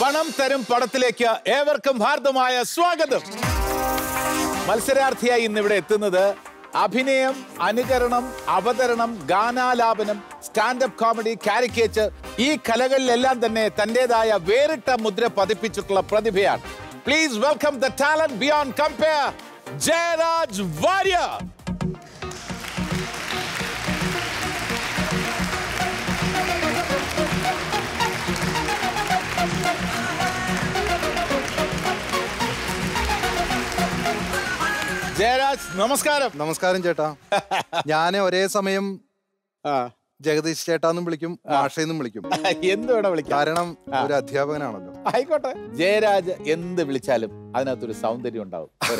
പണം തരും പടത്തിലേക്ക് ഏവർക്കും ഹാർദമായ സ്വാഗതം മത്സരാർത്ഥിയായി ഇന്ന് ഇവിടെ എത്തുന്നത് അഭിനയം അനുകരണം അവതരണം ഗാനാലാപനം സ്റ്റാൻഡപ്പ് കോമഡി കാരിക്കേച്ചർ ഈ കലകളിലെല്ലാം തന്നെ തന്റേതായ വേറിട്ട മുദ്ര പതിപ്പിച്ചിട്ടുള്ള പ്രതിഭയാണ് please welcome the talent beyond compere Jayaraj Warrier Jayaraj നമസ്കാരം നമസ്കാരം ചേട്ടാ ഞാൻ ഒരേ സമയം ജഗദീഷ് ചേട്ടാന്നും വിളിക്കും മാഷെന്നും വിളിക്കും എന്ത് വേണം വിളിക്കാം കാരണം ഒരു അധ്യാപകനാണല്ലോ ആയിക്കോട്ടെ ജയരാജ് എന്ത് വിളിച്ചാലും അതിനകത്തൊരു സൗന്ദര്യം ഉണ്ടാവും പോരെ?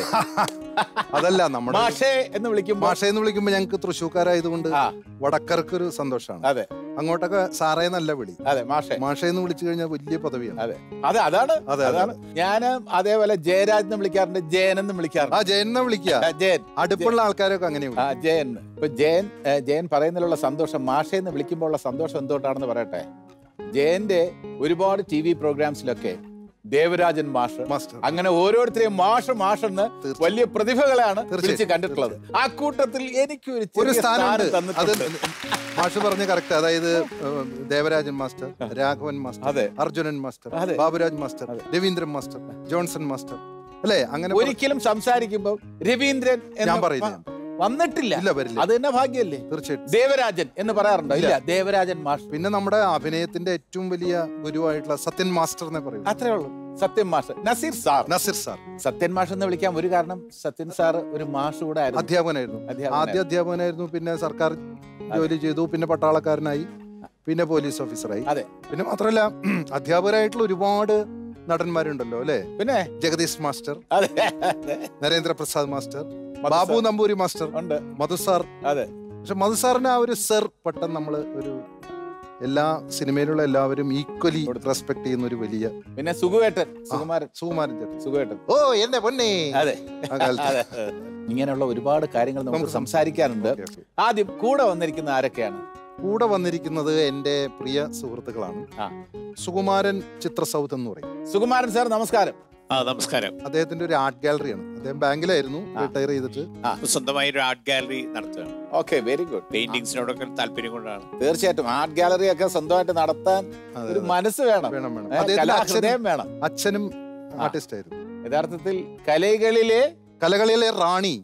അതല്ല നമ്മുടെ മാഷേ എന്ന് വിളിക്കുമ്പോൾ മാഷെന്ന് വിളിക്കുമ്പോ ഞങ്ങൾക്ക് തൃശ്ശൂക്കാരായതുകൊണ്ട് ആ. വടക്കർക്കൊരു സന്തോഷമാണ് അതെ അങ്ങോട്ടൊക്കെ സാറേ നല്ല വിളി അതെ മാഷേ മാഷെന്ന് വിളിച്ചു കഴിഞ്ഞാൽ വലിയ പദവിയാണ് അതെ അതെ അതാണ് അതെ, അതെ. അതാണ് ഞാന് അതേപോലെ ജയരാജ് എന്ന് വിളിക്കാറുണ്ട് ജയൻ എന്ന് ആ വിളിക്കാറുണ്ട് ജയനെ വിളിക്കുക ആ, ജയൻ അടുപ്പുള്ള ആൾക്കാരൊക്കെ അങ്ങനെ ആ ജയൻ ഇപ്പൊ ജയൻ ഏ, ജയൻ പറയുന്നതിലുള്ള സന്തോഷം മാഷേ എന്ന് വിളിക്കുമ്പോൾ ഉള്ള സന്തോഷം എന്തുകൊണ്ടാണെന്ന് പറയട്ടെ ജയന്റെ ഒരുപാട് ടി വി പ്രോഗ്രാംസിലൊക്കെ ദേവരാജൻ മാഷ് മാസ്റ്റർ അങ്ങനെ ഓരോരുത്തരെയും മാഷ് മാഷെന്ന് തീർച്ചയായും. വലിയ പ്രതിഭകളാണ് തീർച്ചയായും. വിളിച്ച് കണ്ടിട്ടുള്ളത് ആ കൂട്ടത്തിൽ എനിക്ക് ഒരു ഒരു ചെറിയ സ്ഥാനമുണ്ട് സ്ഥാനം അത് തന്നിട്ടുണ്ട് മാഷ് പറഞ്ഞ കറക്റ്റ് അതായത് ഏഹ്, ദേവരാജൻ മാസ്റ്റർ രാഘവൻ മാസ്റ്റർ അതെ. അർജുനൻ മാസ്റ്റർ അതെ. ബാബുരാജ് മാസ്റ്റർ അതെ. രവീന്ദ്രൻ മാസ്റ്റർ ജോൺസൺ മാസ്റ്റർ അല്ലേ അങ്ങനെ പറ- ഒരിക്കലും സംസാരിക്കുമ്പോ രവീന്ദ്രൻ എന്ന് ഞാൻ പറയില്ല. വ- വന്നിട്ടില്ല ഇല്ല വരില്ല അത് തന്നെ ഭാഗ്യല്ലേ തീർച്ചയായിട്ടും ദേവരാജൻ എന്ന് പറയാറുണ്ടോ ഇല്ല ദേവരാജൻ മാഷ് പിന്നെ നമ്മുടെ അഭിനയത്തിന്റെ ഏറ്റവും വലിയ ഗുരുവായിട്ടുള്ള സത്യൻ മാസ്റ്റർ എന്നെ പറയും അത്രേ ഉള്ളൂ സത്യൻ മാഷ് നസീർ സാർ നസീർ സാർ സത്യൻ മാഷ് എന്ന് വിളിക്കാൻ ഒരു കാരണം സത്യൻ സാർ ഒരു മാഷ് കൂടെ ആയിരുന്നു അധ്യാപകനായിരുന്നു അധ്യാപകനായിരുന്നു. ആദ്യ അധ്യാപകനായിരുന്നു പിന്നെ സർക്കാർ ജോലി ചെയ്തു പിന്നെ പട്ടാളക്കാരനായി പിന്നെ പോലീസ് ഓഫീസറായി അതെ പിന്നെ മാത്രമല്ല അധ്യാപകരായിട്ടുള്ള ഒരുപാട് നടന്മാരുണ്ടല്ലോ അല്ലെ പിന്നെ ജഗദീഷ് മാസ്റ്റർ അതെ അതെ. Narendraprasad master Madhu Babu sir. Namboori master ഉണ്ട് മധു സാർ അതെ പക്ഷെ മധു സാറിന് ആ ഒരു സെർ പെട്ടെന്ന് നമ്മള് ഒരു എല്ലാ സിനിമയിലുള്ള എല്ലാവരും ഈക്വലി റെസ്പെക്ട് ചെയ്യുന്ന ഒരു വലിയ പിന്നെ സുഖുവേട്ടൻ സുകുമാരൻ സുകുമാരൻ ചേട്ടൻ സുഖുവേട്ടൻ ഓ എന്റെ പൊന്നെ അതെ ആ കാലത്ത് അതെ ഇങ്ങനെയുള്ള ഒരുപാട് കാര്യങ്ങൾ നമുക്ക് നമുക്ക് സംസാരിക്കാനുണ്ട് ഓക്കേ, ഓക്കേ. ആദ്യം കൂടെ വന്നിരിക്കുന്ന ആരൊക്കെയാണ് കൂടെ വന്നിരിക്കുന്നത് എന്റെ പ്രിയ സുഹൃത്തുക്കളാണ് ആ. സുകുമാരൻ ചിത്രസൗത്ത് എന്ന് പറയും സുകുമാരൻ സാർ നമസ്കാരം ആ നമസ്കാരം അദ്ദേഹത്തിന്റെ ഒരു ആർട്ട് ഗാലറിയാണ് അദ്ദേഹം ബാങ്കിലായിരുന്നു ആ. റിട്ടയർ ചെയ്തിട്ട് ഇപ്പൊ സ്വന്തമായി ഒരു ആർട്ട് ഗാലറി നടത്തുകയാണ് ഓക്കെ വെരി ഗുഡ് പെയിന്റിങ്സിനോടൊക്കെ താല്പര്യം കൊണ്ടാണ് തീർച്ചയായിട്ടും ആർട്ട് ഗാലറി ഒക്കെ സ്വന്തമായിട്ട് നടത്താൻ അതെ, ഒരു അതെ. മനസ്സ് വേണം വേണം വേണം ഏ, അദ്ദേഹത്തിന്റെ അച്ഛനും കലാഹൃദയം വേണം അച്ഛനും ആർട്ടിസ്റ്റ് ആയിരുന്നു യഥാർത്ഥത്തിൽ കലകളിലെ കലകളിലെ റാണി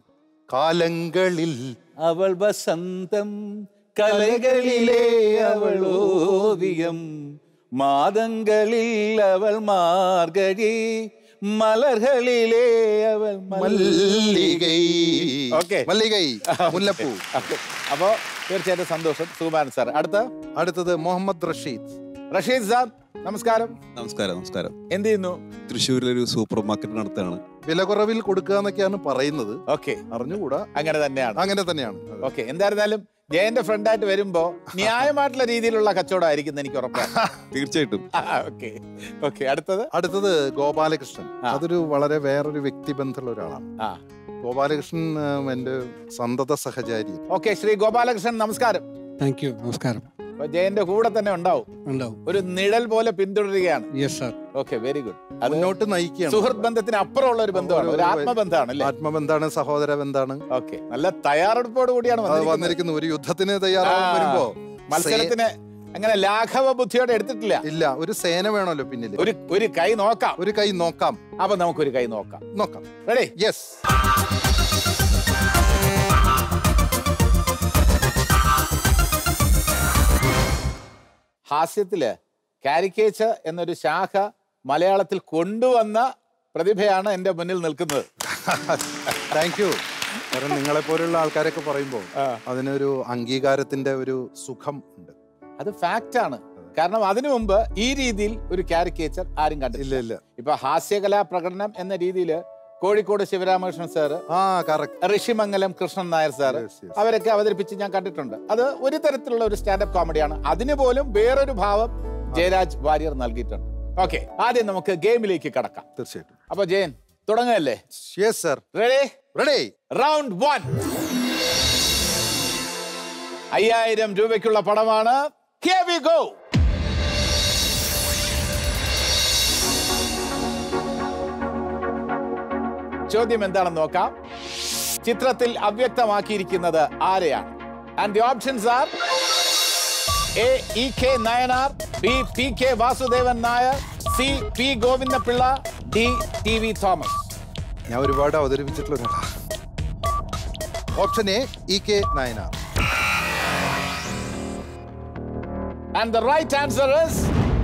കാലങ്ങളിൽ അവൾ വസന്തം കലകളിലെ അവൾ ഓവിയം മാതങ്ങളിൽ അവൾ മാർഗഴി മലർകളിലെ അവൾ മല്ലികൈ ഓക്കെ മല്ലികൈ മുല്ലപ്പൂ അപ്പോ തീർച്ചയായിട്ടും സന്തോഷം സുകുമാരൻ സാർ അടുത്ത അടുത്തത് മുഹമ്മദ് റഷീദ് റഷീദ് സാർ നമസ്കാരം നമസ്കാരം നമസ്കാരം എന്ത് ചെയ്യുന്നു തൃശ്ശൂരിലൊരു സൂപ്പർ മാർക്കറ്റ് നടത്തുകയാണ് വില കുറവിൽ കൊടുക്കുക എന്നൊക്കെയാണ് പറയുന്നത് ഓക്കെ അറിഞ്ഞുകൂടാ അങ്ങനെ തന്നെയാണ് അങ്ങനെ തന്നെയാണ് അതെ. ഓക്കെ എന്തായിരുന്നാലും ജയന്റെ ഫ്രണ്ടായിട്ട് വരുമ്പോ ന്യായമായിട്ടുള്ള രീതിയിലുള്ള കച്ചവടമായിരിക്കും എന്ന് എനിക്ക് ഉറപ്പാണ് തീർച്ചയായിട്ടും ഓക്കെ ഓക്കെ അടുത്തത് അടുത്തത് ഗോപാലകൃഷ്ണൻ ആ. അതൊരു വളരെ വേറൊരു വ്യക്തിബന്ധമുള്ള ഒരാളാണ് ആ ഗോപാലകൃഷ്ണൻ ഉം, എന്റെ സന്തത സഹചാരി ഓക്കെ ശ്രീ ഗോപാലകൃഷ്ണൻ നമസ്കാരം താങ്ക് യു നമസ്കാരം അപ്പൊ ജയന്റെ കൂടെ തന്നെ ഉണ്ടാവും ഉണ്ടാവും ഒരു നിഴൽ പോലെ പിന്തുടരുകയാണ് yes sir okay very good അത് മുന്നോട്ട് നയിക്കുകയാണ് സുഹൃത്ത് ബന്ധത്തിന് അപ്പുറമുള്ള ഒരു ബന്ധമാണ് ഒരു ഒരു- ആത്മബന്ധമാണ് അല്ലേ ആത്മബന്ധാണ് സഹോദര ബന്ധാണ് ഓക്കെ നല്ല തയ്യാറെടുപ്പോട് കൂടിയാണ് അത് വന്നിരിക്കുന്നത്. വന്നിരിക്കുന്ന ഒരു യുദ്ധത്തിന് തയ്യാറാവാൻ ആ. വരുമ്പോ മത്സരത്തിന് അങ്ങനെ ലാഘവ ബുദ്ധിയോടെ എടുത്തിട്ടില്ല ഇല്ല ഒരു സേന വേണമല്ലോ പിന്നിൽ ഒരു ഒരു കൈ നോക്കാം ഒരു കൈ നോക്കാം അപ്പൊ നമുക്കൊരു കൈ നോക്കാം നോക്കാം റെഡി യെസ് ഹാസ്യത്തില് കാരിക്കേച്ചർ എന്നൊരു ശാഖ മലയാളത്തിൽ കൊണ്ടുവന്ന പ്രതിഭയാണ് എന്റെ മുന്നിൽ നിൽക്കുന്നത് താങ്ക് യു കാരണം നിങ്ങളെ പോലുള്ള ആൾക്കാരൊക്കെ പറയുമ്പോൾ ആ. അതിനൊരു അംഗീകാരത്തിന്റെ ഒരു സുഖം ഉണ്ട് അത് ഫാക്റ്റ് ആണ് കാരണം അതിനു മുമ്പ് ഈ രീതിയിൽ ഒരു കാരിക്കേച്ചർ ആരും ഇല്ല കണ്ടില്ല ഇല്ല ഇപ്പൊ ഹാസ്യകലാ പ്രകടനം എന്ന രീതിയിൽ കോഴിക്കോട് ശിവരാമകൃഷ്ണൻ സാറ് ആ correct Rishimangalam Krishnan Nair sir Yes, yes. അവരൊക്കെ അവതരിപ്പിച്ച് ഞാൻ കണ്ടിട്ടുണ്ട് അത് ഒരു തരത്തിലുള്ള ഒരു സ്റ്റാൻഡപ്പ് കോമഡിയാണ് അതിന് പോലും വേറൊരു ഭാവം ജയരാജ് വാര്യർ നൽകിയിട്ടുണ്ട് ഓക്കെ ആദ്യം നമുക്ക് ഗെയിമിലേക്ക് കടക്കാം തീർച്ചയായിട്ടും അപ്പൊ ജയൻ തുടങ്ങല്ലേ yes sir ready ready round one അയ്യായിരം രൂപയ്ക്കുള്ള പടമാണ് Here we go. ചോദ്യം എന്താണെന്ന് നോക്കാം ചിത്രത്തിൽ അവ്യക്തമാക്കിയിരിക്കുന്നത് ആരെയാണ് and the options are A E K Nayanar B P K Vasudevan Nair C P Govindapillai D T V Thomas ഞാൻ ഒരുപാട് അവതരിപ്പിച്ചിട്ടുള്ള ഒരാളാണ് option A E K Nayanar and the right answer is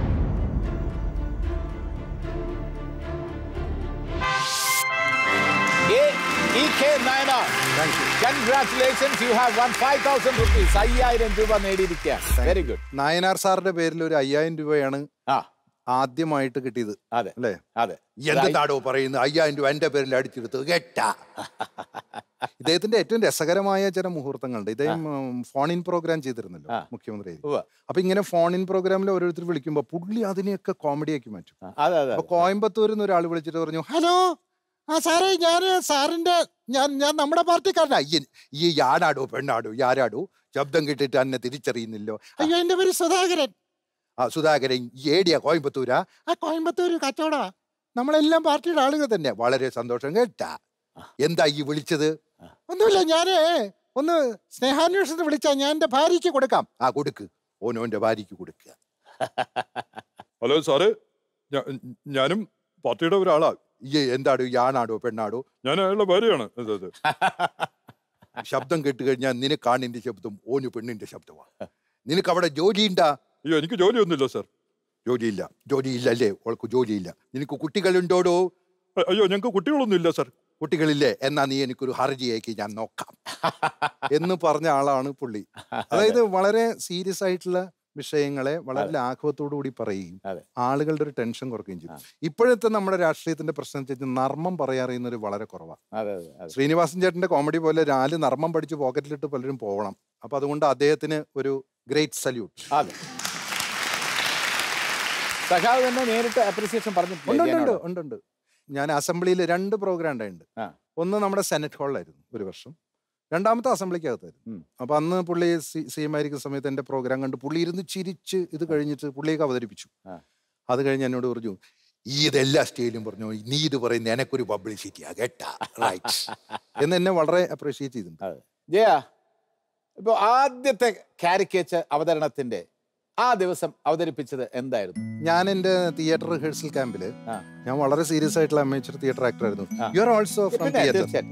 A E K Nayanar thank you congratulations you have won five thousand rupees അയ്യായിരം രൂപ നേടിയിരിക്കുകയാണ് very good Nayanar സാറിന്റെ പേരിൽ ഒരു അയ്യായിരം രൂപയാണ് ആ ആദ്യമായിട്ട് കിട്ടിയത് അതെ അല്ലേ അതെ എന്ത് നാടോ പറയുന്നത് അയ്യായിരം രൂപ എന്റെ പേരിൽ അടിച്ചെടുത്ത് കേട്ട ഇദ്ദേഹത്തിന്റെ ഏറ്റവും രസകരമായ ചില മുഹൂർത്തങ്ങളുണ്ട് ഇദ്ദേഹം ഫോൺ ഇൻ പ്രോഗ്രാം ചെയ്തിരുന്നല്ലോ ആ. മുഖ്യമന്ത്രി ഉവ്വ. അപ്പൊ ഇങ്ങനെ ഫോൺ ഇൻ പ്രോഗ്രാമിൽ ഓരോരുത്തർ വിളിക്കുമ്പോ പുള്ളി അതിനെയൊക്കെ കോമഡിയാക്കി മാറ്റും ആ, അതെ അതെ അപ്പൊ കോയമ്പത്തൂരിൽ നിന്ന് ഒരാൾ വിളിച്ചിട്ട് പറഞ്ഞു ഹലോ ആ സാറേ ഞാൻ സാറിന്റെ ഞാൻ ഞാൻ നമ്മുടെ പാർട്ടിക്കാരനാ ഈ ഈ ആടാടോ പെണ്ണാടോ ആരാടോ ശബ്ദം കേട്ടിട്ട് എന്നെ തിരിച്ചറിയുന്നില്ലോ അയ്യോ എന്റെ പേര് സുധാകരൻ ആ സുധാകരൻ ഈ ഏടിയാ കോയമ്പത്തൂരാ ആ കോയമ്പത്തൂര് കച്ചവടാ നമ്മളെല്ലാം പാർട്ടിയുടെ ആളുകൾ തന്നെ വളരെ സന്തോഷം കേട്ടാ എന്താ ഈ വിളിച്ചത് ഒന്നുമില്ല ഞാനേ ഒന്ന് സ്നേഹാന്വേഷണത്തിന് വിളിച്ചാ ഞാൻ എന്റെ ഭാര്യയ്ക്ക് കൊടുക്കാം ആ കൊടുക്ക് ഓനോന്റെ ഭാര്യയ്ക്ക് കൊടുക്കുക ഹലോ സാറ് ഞാ- ഞാനും പാർട്ടിയുടെ ഒരാളാ ഈ എന്താടോ ഈ ആണാടോ പെണ്ണാടോ ഞാൻ അയാളുടെ ഭാര്യയാണ് അതെ അതെ ശബ്ദം കേട്ട് കഴിഞ്ഞാൽ നിനക്ക് ആണിന്റെ ശബ്ദം ഓന് പെണ്ണിന്റെ ശബ്ദമാണ് നിനക്ക് അവിടെ ജോലിയുണ്ടാ അയ്യോ എനിക്ക് ജോലിയൊന്നുമില്ല സാർ ജോലിയില്ല ജോലിയില്ല അല്ലേ അവൾക്ക് ജോലിയില്ല നിനക്ക് കുട്ടികളുണ്ടോടോ അ- അയ്യോ ഞങ്ങൾക്ക് കുട്ടികളൊന്നും ഇല്ല സാർ കുട്ടികളില്ലേ എന്നാ നീ എനിക്കൊരു ഹർജി അയക്കി ഞാൻ നോക്കാം എന്ന് പറഞ്ഞ ആളാണ് പുള്ളി അതായത് വളരെ സീരിയസ് ആയിട്ടുള്ള വിഷയങ്ങളെ വളരെ ലാഘവത്തോടു കൂടി പറയുകയും അതെ. ആളുകളുടെ ഒരു ടെൻഷൻ കുറയ്ക്കുകയും ചെയ്യും ഇപ്പോഴത്തെ നമ്മുടെ രാഷ്ട്രീയത്തിന്റെ പ്രശ്നം വെച്ചാൽ നർമ്മം പറയാറിയുന്നവർ വളരെ കുറവാണ് അതെ അതെ അതെ ശ്രീനിവാസൻ ചേട്ടന്റെ കോമഡി പോലെ നാല് നർമ്മം പഠിച്ച് പോക്കറ്റിലിട്ട് പലരും പോകണം അപ്പൊ അതുകൊണ്ട് അദ്ദേഹത്തിന് ഒരു ഗ്രേറ്റ് സല്യൂട്ട് അതെ സഖാവ് തന്നെ നേരിട്ട് അപ്രിസിയേഷൻ ഉണ്ട് ഉണ്ട് പറഞ്ഞിട്ടുണ്ട് ഉണ്ട് ഉണ്ട് ഞാൻ അസംബ്ലിയിൽ രണ്ട് പ്രോഗ്രാം ഉണ്ടായിട്ടുണ്ട് ആ. ഒന്ന് നമ്മുടെ സെനറ്റ് ഹാളിലായിരുന്നു ഒരു വർഷം രണ്ടാമത്തെ അസംബ്ലിക്കകത്തായിരുന്നു ഉം. അപ്പൊ അന്ന് പുള്ളി സി സി എം ആയിരിക്കുന്ന സമയത്ത് എന്റെ പ്രോഗ്രാം കണ്ട് പുള്ളി ഇരുന്ന് ചിരിച്ച് ഇത് കഴിഞ്ഞിട്ട് പുള്ളിയൊക്കെ അവതരിപ്പിച്ചു ആ. അത് കഴിഞ്ഞ് എന്നോട് പറഞ്ഞു ഈ ഇതെല്ലാ സ്റ്റേജിലും പറഞ്ഞു നീ ഇത് പറയുന്ന എനക്കൊരു പബ്ലിസിറ്റിയാ കേട്ടാ റൈറ്റ് എന്ന് എന്നെ വളരെ അപ്രീഷിയേറ്റ് ചെയ്തിട്ടുണ്ട് അതെ ജയ ഇപ്പൊ ആദ്യത്തെ കാരിക്കേച്ചർ അവതരണത്തിന്റെ ആ ദിവസം അവതരിപ്പിച്ചത് എന്തായിരുന്നു ഞാൻ എന്റെ തിയേറ്റർ റിഹേഴ്സൽ ക്യാമ്പില് ആ. ഞാൻ വളരെ സീരിയസ് ആയിട്ടുള്ള അമേച്ചർ തിയേറ്റർ ആക്ടർ ആയിരുന്നു ആ. യു ആർ ഓൾസോ ഫ്രം പിന്നെ തിയേറ്റർ തീർച്ചയായിട്ടും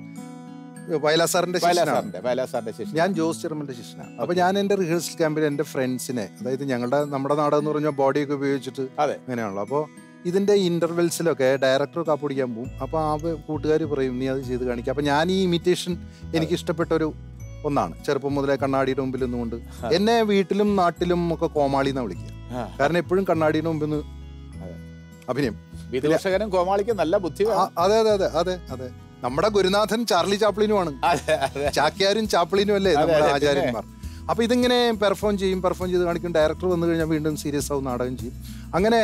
വയലാ സാറിന്റെ ശിഷ്യനാണ് വയലാസാറിന്റെ വയലാസാറിന്റെ ശിഷ്യൻ ഞാൻ ജോസ് ചെറുമന്റെ ശിഷ്യനാണ് അപ്പൊ ഞാൻ എന്റെ റിഹേഴ്സൽ ക്യാമ്പിൽ എന്റെ ഫ്രണ്ട്സിനെ അതായത് ഞങ്ങളുടെ നമ്മുടെ നാടെന്ന് പറഞ്ഞാൽ ബോഡിയൊക്കെ ഉപയോഗിച്ചിട്ട് അതെ. അങ്ങനെയാണല്ലോ അപ്പോൾ ഇതിന്റെ ഇന്റർവെൽസിലൊക്കെ ഡയറക്ടർ കാപ്പൊടിക്കാൻ പോകും അപ്പൊ ആ കൂട്ടുകാർ പറയും നീ അത് ചെയ്ത് കാണിക്കുക അപ്പൊ ഞാൻ ഈ ഇമിറ്റേഷൻ എനിക്ക് ഇഷ്ടപ്പെട്ട ഒരു ഒന്നാണ് ചെറുപ്പം മുതലേ കണ്ണാടിയുടെ മുമ്പിൽ നിന്നുകൊണ്ട് എന്നെ വീട്ടിലും നാട്ടിലും ഒക്കെ കോമാളി എന്നാ വിളിക്കുക ആ. കാരണം എപ്പോഴും കണ്ണാടിയുടെ മുമ്പിൽ നിന്ന് അതെ. അഭിനയം വിദൂഷകനും കോമാളിക്കും നല്ല ബുദ്ധി ആ, വേണം. അതെ അതെ അതെ അതെ അതെ നമ്മുടെ ഗുരുനാഥൻ ചാർലി ചാപ്ലിനുമാണ് അതെ അതെ ചാക്യാരും ചാപ്പിളിനും അല്ലേ അതെ, നമ്മുടെ അതെ, പിന്നെ. ആചാര്യന്മാർ അപ്പൊ ഇതിങ്ങനെ പെർഫോം ചെയ്യും പെർഫോം ചെയ്ത് കാണിക്കും ഡയറക്ടർ വന്നു കഴിഞ്ഞാൽ വീണ്ടും സീരിയസ് ആവും നാടകം ചെയ്യും അങ്ങനെ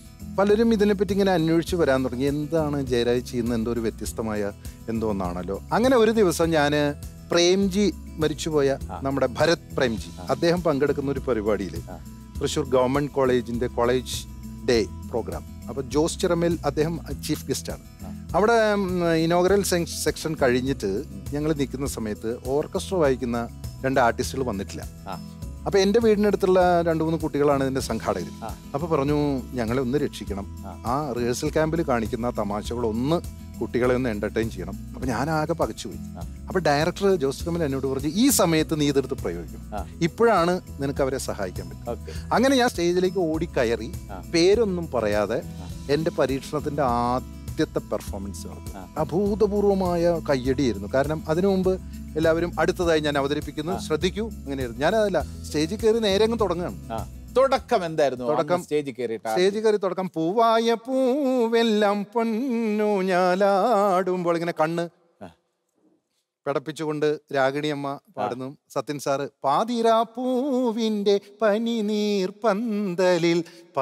പലരും ഇതിനെപ്പറ്റി ഇങ്ങനെ അന്വേഷിച്ച് വരാൻ തുടങ്ങി എന്താണ് ജയരാജ് ചെയ്യുന്നത് എന്തോ ഒരു വ്യത്യസ്തമായ എന്തോ ഒന്നാണല്ലോ അങ്ങനെ ഒരു ദിവസം ഞാൻ പ്രേംജി മരിച്ചുപോയ നമ്മുടെ ഭരത് പ്രേംജി അദ്ദേഹം പങ്കെടുക്കുന്ന ഒരു പരിപാടിയിൽ തൃശ്ശൂർ ഗവൺമെന്റ് കോളേജിന്റെ കോളേജ് ഡേ പ്രോഗ്രാം അപ്പൊ ജോസ് ചിറമേൽ അദ്ദേഹം ചീഫ് ഗസ്റ്റ് ആണ് അവിടെ ഇനോഗ്രൽ സെക്ഷൻ കഴിഞ്ഞിട്ട് ഞങ്ങൾ നിൽക്കുന്ന സമയത്ത് ഓർക്കസ്ട്ര വായിക്കുന്ന രണ്ട് ആർട്ടിസ്റ്റുകൾ വന്നിട്ടില്ല ആ. അപ്പൊ എന്റെ വീടിനടുത്തുള്ള രണ്ട് മൂന്ന് കുട്ടികളാണ് ഇതിന്റെ സംഘാടകർ ആ. അപ്പൊ പറഞ്ഞു ഞങ്ങളെ ഒന്ന് രക്ഷിക്കണം ആ. ആ റിഹേഴ്സൽ ക്യാമ്പിൽ കാണിക്കുന്ന തമാശകൾ ഒന്ന് കുട്ടികളെ ഒന്ന് എന്റർടൈൻ ചെയ്യണം അപ്പൊ ഞാൻ ആകെ പകച്ചുപോയി ആ. അപ്പൊ ഡയറക്ടർ ജോസ് കമൽ എന്നോട് പറഞ്ഞു ഈ സമയത്ത് നീ ഇതെടുത്ത് പ്രയോഗിക്കും ആ. ഇപ്പോഴാണ് നിനക്ക് അവരെ സഹായിക്കാൻ പറ്റും ഓക്കെ അങ്ങനെ ഞാൻ സ്റ്റേജിലേക്ക് ഓടിക്കയറി ആ. പേരൊന്നും പറയാതെ ആ. എന്റെ പരീക്ഷണത്തിന്റെ ആദ്യത്തെ പെർഫോമൻസ് നടത്തി ആ. അഭൂതപൂർവമായ കയ്യടിയായിരുന്നു കാരണം അതിനു മുമ്പ് എല്ലാവരും അടുത്തതായി ഞാൻ അവതരിപ്പിക്കുന്നു ആ. ശ്രദ്ധിക്കൂ അങ്ങനെയായിരുന്നു ഞാനതല്ല സ്റ്റേജിൽ കയറി നേരെ അങ്ങ് തുടങ്ങുകയാണ് ആ തുടക്കം എന്തായിരുന്നു തുടക്കം സ്റ്റേജിൽ കയറിയിട്ട് സ്റ്റേജിൽ കയറി തുടക്കം പൂവായ പൂവെല്ലാം പൊന്നു ഞാലാടുമ്പോൾ ഇങ്ങനെ കണ്ണ് ആ. പിടപ്പിച്ചുകൊണ്ട് രാഗിണി അമ്മ പാടുന്നു സത്യൻ സാറ് പാതിരാ പൂവിന്റെ പനിനീർ പന്തലിൽ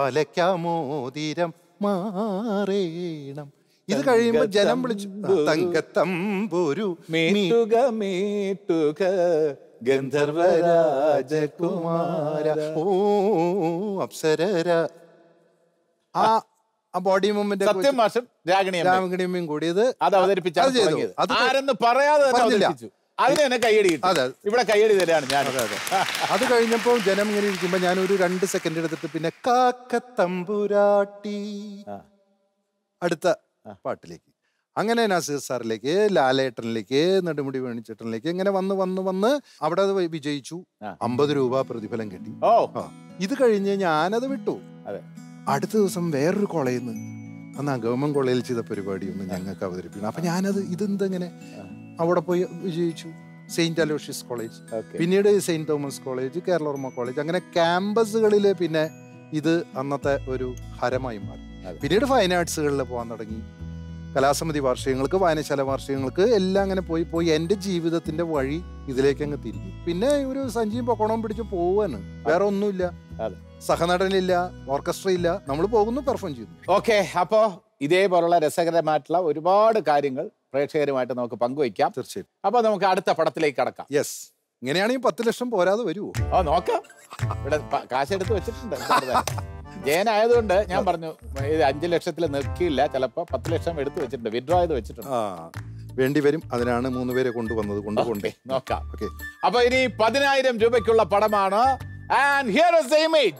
പലക്കാമോതിരം മാറേണം ഇത് കഴിയുമ്പോ ജനം വിളിച്ചു ആ, തങ്കത്തമ്പുരു മീട്ടുക മീട്ടുക രാജകുമാര ഓ അപ്സരര ആ ആ ബോഡി മൂവ്മെന്റ് സത്യം മാഷും രാഗിണിയും രാമഗണിയമ്മയും കൂടിയത് അത് അവതരിപ്പിച്ചാണ് അത് ചെയ്തു. തുടങ്ങിയത് അത് ആരെന്ന് പറയാതെ തന്നെ പറഞ്ഞില്ല. അവതരിപ്പിച്ചു അതിന് തന്നെ കൈയടി കിട്ടി അതെ. ഇവിടെ കൈയടി തരാണ് ഞാൻ അത് കഴിഞ്ഞപ്പോൾ ജനം ഇങ്ങനെ ഇരിക്കുമ്പോൾ ഞാൻ ഒരു രണ്ട് സെക്കൻഡ് എടുത്തിട്ട് പിന്നെ കാക്കത്തമ്പുരാട്ടി ആ. അടുത്ത പാട്ടിലേക്ക് അങ്ങനെ നസീർ സാറിലേക്ക് ലാലേട്ടനിലേക്ക് നെടുമുടി വേണിച്ചേട്ടനിലേക്ക് ഇങ്ങനെ വന്ന് വന്ന് വന്ന് അവിടെ അത് വിജയിച്ചു ആ. അമ്പത് രൂപ പ്രതിഫലം കിട്ടി ഓ ആ. ഇത് കഴിഞ്ഞ് ഞാനത് വിട്ടു അതെ. അടുത്ത ദിവസം വേറൊരു കോളേജിൽ നിന്ന് അന്ന് ആ ഗവൺമെന്റ് കോളേജിൽ ചെയ്ത പരിപാടി ഒന്ന് ഞങ്ങൾക്ക് അവതരിപ്പിക്കണം അപ്പൊ ഞാനത് ഇതെന്തെങ്ങനെ അവിടെ പോയി വിജയിച്ചു സെയിന്റ് അലോഷ്യസ് കോളേജ് ഓക്കെ പിന്നീട് saint Thomas college Kerala Varma college അങ്ങനെ ക്യാമ്പസുകളിൽ പിന്നെ ഇത് അന്നത്തെ ഒരു ഹരമായി മാറി അതെ. പിന്നീട് ഫൈൻ ആർട്സുകളിൽ പോകാൻ തുടങ്ങി കലാസമിതി വാർഷികങ്ങൾക്ക് വായനശാല വാർഷികങ്ങൾക്ക് എല്ലാം അങ്ങനെ പോയി പോയി എൻ്റെ ജീവിതത്തിന്റെ വഴി ഇതിലേക്ക് അങ്ങ് തിരിഞ്ഞു പിന്നെ ഒരു സഞ്ചിയും പൊക്കോണവും പിടിച്ച് പോവാണ് വേറെ ഒന്നുമില്ല അതെ. സഹനടനില്ല ഓർക്കസ്ട്ര ഇല്ല നമ്മൾ പോകുന്നു പെർഫോം ചെയ്യുന്നു ഓക്കെ അപ്പോ ഇതേപോലുള്ള രസകരമായിട്ടുള്ള ഒരുപാട് കാര്യങ്ങൾ പ്രേക്ഷകരുമായിട്ട് നമുക്ക് പങ്കുവയ്ക്കാം തീർച്ചയായും അപ്പൊ നമുക്ക് അടുത്ത പടത്തിലേക്ക് കടക്കാം യെസ് ഇങ്ങനെയാണെങ്കിൽ പത്ത് ലക്ഷം പോരാതെ വരുമോ ഓ നോക്കാം ഇവിടെ പ- കാശെടുത്ത് വെച്ചിട്ടുണ്ട് വെറുതെ. ജയനായതുകൊണ്ട് ഞാൻ പറഞ്ഞു ഇത് അഞ്ചു ലക്ഷത്തിൽ നിൽക്കില്ല ചിലപ്പോ പത്ത് ലക്ഷം എടുത്ത് വെച്ചിട്ടുണ്ട് വിഡ്രോ ചെയ്ത് വെച്ചിട്ടുണ്ട് ആ വേണ്ടി വരും അതിനാണ് മൂന്ന് പേരെ കൊണ്ടുവന്നത് കൊണ്ടുപോണ്ടേ Okay, നോക്കാം ഓക്കെ അപ്പൊ ഇനി പതിനായിരം രൂപയ്ക്കുള്ള പടമാണ് and here is the image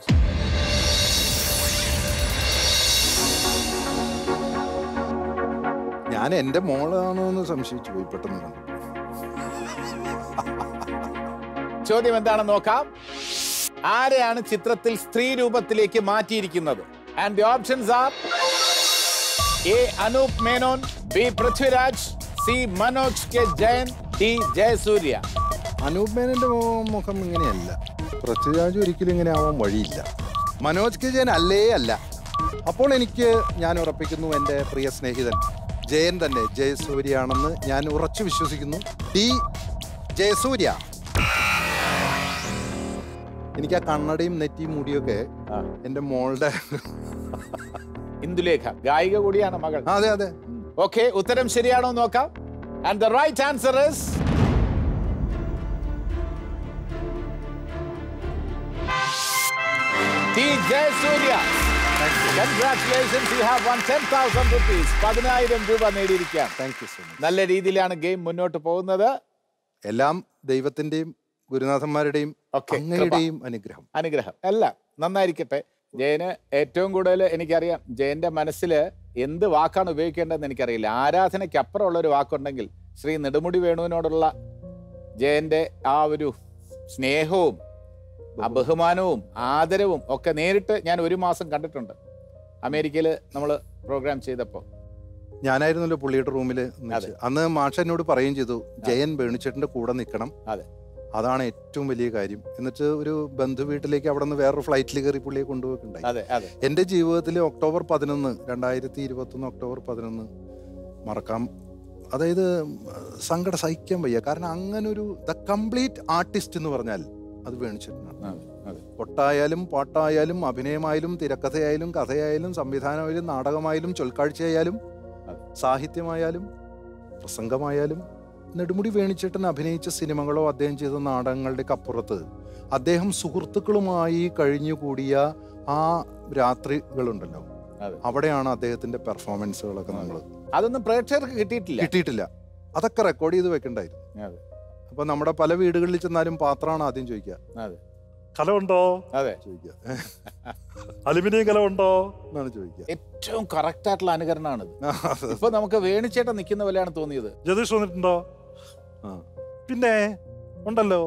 ഞാൻ എന്റെ മോളാണോ എന്ന് സംശയിച്ചു പോയി പെട്ടെന്ന് കണ്ടു ചോദ്യം എന്താണെന്ന് നോക്കാം ആരെയാണ് ചിത്രത്തിൽ സ്ത്രീ രൂപത്തിലേക്ക് മാറ്റിയിരിക്കുന്നത് and the options are A Anoop Menon B Prithviraj C Manoj K Jayan D Jayasurya Anoop മേനന്റെ മോ- മുഖം ഇങ്ങനെയല്ല പൃഥ്വിരാജ് ഒരിക്കലും ഇങ്ങനെ ആവാൻ വഴിയില്ല മനോജ് കെ ജയൻ അല്ലേ അല്ല അപ്പോൾ എനിക്ക് ഞാൻ ഉറപ്പിക്കുന്നു എൻ്റെ പ്രിയ സ്നേഹിതൻ ജയൻ തന്നെ ജയസൂര്യാണെന്ന് ഞാൻ ഉറച്ചു വിശ്വസിക്കുന്നു ടി ജയസൂര്യ എനിക്ക് ആ കണ്ണടയും നെറ്റിയും മുടിയൊക്കെ ആ. എൻ്റെ മോളുടെ ഇന്ദുലേഖ ഗായിക കൂടിയാണ് മകൾ ആ, അതെ അതെ ഓക്കെ ഉത്തരം ശരിയാണോ എന്ന് നോക്കാം and the right answer is D Jayasurya congratulations you have won ten thousand rupees പതിനായിരം രൂപ നേടിയിരിക്കുകയാണ് താങ്ക് യു സോ മച്ച് നല്ല രീതിയിലാണ് ഗെയിം മുന്നോട്ട് പോകുന്നത് എല്ലാം ദൈവത്തിന്റെയും ഗുരുനാഥന്മാരുടെയും Okay, അങ്ങയുടെയും അനുഗ്രഹം അനുഗ്രഹം അല്ല നന്നായിരിക്കട്ടെ ജയന് ഏറ്റവും കൂടുതൽ എനിക്കറിയാം ജയന്റെ മനസ്സിൽ എന്ത് വാക്കാണ് ഉപയോഗിക്കേണ്ടതെന്ന് എനിക്കറിയില്ല ആരാധനയ്ക്ക് അപ്പുറമുള്ള ഒരു വാക്കുണ്ടെങ്കിൽ ശ്രീ നെടുമുടി വേണുവിനോടുള്ള ജയന്റെ ആ ഒരു സ്നേഹവും ആ ബഹുമാനവും ആദരവും ഒക്കെ നേരിട്ട് ഞാൻ ഒരു മാസം കണ്ടിട്ടുണ്ട് അമേരിക്കയിൽ നമ്മൾ പ്രോഗ്രാം ചെയ്തപ്പോൾ ഞാനായിരുന്നല്ലോ പുള്ളിയുടെ റൂമിൽ അതെ. അന്ന് മാഷ എന്നോട് പറയുകയും ചെയ്തു ജയൻ വേണുചേട്ടന്റെ കൂടെ നിൽക്കണം അതെ. അതാണ് ഏറ്റവും വലിയ കാര്യം എന്നിട്ട് ഒരു ബന്ധു വീട്ടിലേക്ക് അവിടെ നിന്ന് വേറൊരു ഫ്ലൈറ്റിൽ കയറി പുള്ളിയെ കൊണ്ടുപോയിട്ടുണ്ടായി അതെ അതെ എൻ്റെ ജീവിതത്തിൽ ഒക്ടോബർ പതിനൊന്ന് രണ്ടായിരത്തി ഇരുപത്തൊന്ന് ഒക്ടോബർ പതിനൊന്ന് മറക്കാം അതായത് സങ്കട സഹിക്കാൻ വയ്യ കാരണം അങ്ങനെ ഒരു ദ കംപ്ലീറ്റ് ആർട്ടിസ്റ്റ് എന്ന് പറഞ്ഞാൽ അത് വേണിച്ചിട്ടാണ് അതെ അതെ ഒട്ടായാലും പാട്ടായാലും അഭിനയമായാലും തിരക്കഥയായാലും കഥയായാലും സംവിധാനമായാലും നാടകമായാലും ചൊൽക്കാഴ്ചയായാലും അതെ. സാഹിത്യമായാലും പ്രസംഗമായാലും നെടുമുടി വേണിച്ചേട്ടൻ അഭിനയിച്ച സിനിമകളോ അദ്ദേഹം ചെയ്ത നാടകങ്ങളുടെയൊക്കെ അപ്പുറത്ത് അദ്ദേഹം സുഹൃത്തുക്കളുമായി കഴിഞ്ഞുകൂടിയ ആ രാത്രികളുണ്ടല്ലോ അതെ. അവിടെയാണ് അദ്ദേഹത്തിന്റെ പെർഫോമൻസുകളൊക്കെ നമ്മൾ അതൊന്നും പ്രേക്ഷകർക്ക് കിട്ടിയിട്ടില്ല കിട്ടിയിട്ടില്ല അതൊക്കെ റെക്കോർഡ് ചെയ്ത് വെക്കണ്ടായിരുന്നു അതെ അപ്പൊ നമ്മുടെ പല വീടുകളിൽ ചെന്നാലും പാത്രമാണ് ആദ്യം ചോദിക്കുക അതെ കലമുണ്ടോ അതെ ചോദിക്കുക അലുമിനിയം കലമുണ്ടോ എന്നാണ് ചോദിക്കുക ഏറ്റവും കറക്റ്റ് ആയിട്ടുള്ള അനുകരണമാണിത് ആ, അതെ. ഇപ്പൊ നമുക്ക് വേണിച്ചേട്ടൻ നിൽക്കുന്ന പോലെയാണ് തോന്നിയത് ജതീഷ് വന്നിട്ടുണ്ടോ ആ. പിന്നെ ഉണ്ടല്ലോ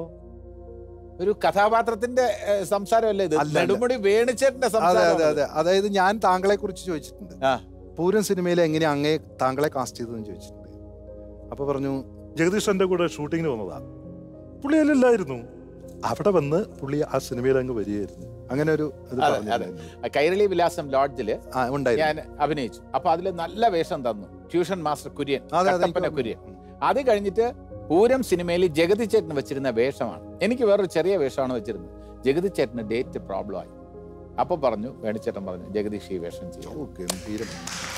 ഒരു കഥാപാത്രത്തിന്റെ ഏഹ്, സംസാരമല്ലേ ഇത് അല്ല, അല്ല. നെടുമുടി വേണിച്ചേട്ടന്റെ അതെ അതെ സംസാരം അതെ അതായത് ഞാൻ താങ്കളെ കുറിച്ച് ചോദിച്ചിട്ടുണ്ട് ആ. പൂരം സിനിമയിൽ എങ്ങനെ അങ്ങേ താങ്കളെ കാസ്റ്റ് ചെയ്തതെന്ന് ചോദിച്ചിട്ടുണ്ട് അപ്പൊ പറഞ്ഞു ജഗദീഷ് എന്റെ കൂടെ ഷൂട്ടിങ്ങിന് വന്നതാ പുള്ളി അതിലില്ലായിരുന്നു അവിടെ വന്ന് പുള്ളി ആ സിനിമയിൽ അങ്ങ് വരികയായിരുന്നു അങ്ങനെ ഒരു ഇത് അതെ, പറഞ്ഞിട്ടുണ്ടായിരുന്നു. കൈരളി വിലാസം ലോഡ്ജില് ആ ഉണ്ടായിരുന്നു ഞാൻ അഭിനയിച്ചു അപ്പൊ അതില് നല്ല വേഷം തന്നു ട്യൂഷൻ മാസ്റ്റർ കുര്യൻ അതെ, അതെ, കട്ടപ്പന എനിക്ക് കുര്യൻ ഉം. അത് കഴിഞ്ഞിട്ട് പൂരം സിനിമയിൽ ജഗതി ചേട്ടൻ വെച്ചിരുന്ന വേഷമാണ് എനിക്ക് വേറൊരു ചെറിയ വേഷമാണ് വെച്ചിരുന്നത് ജഗതി ചേട്ടന് ഡേറ്റ് പ്രോബ്ലം ആയി അപ്പൊ പറഞ്ഞു വേണിച്ചേട്ടൻ പറഞ്ഞു ജഗദീഷ് ഈ വേഷം ചെയ്യും ഓ, ഗംഭീരം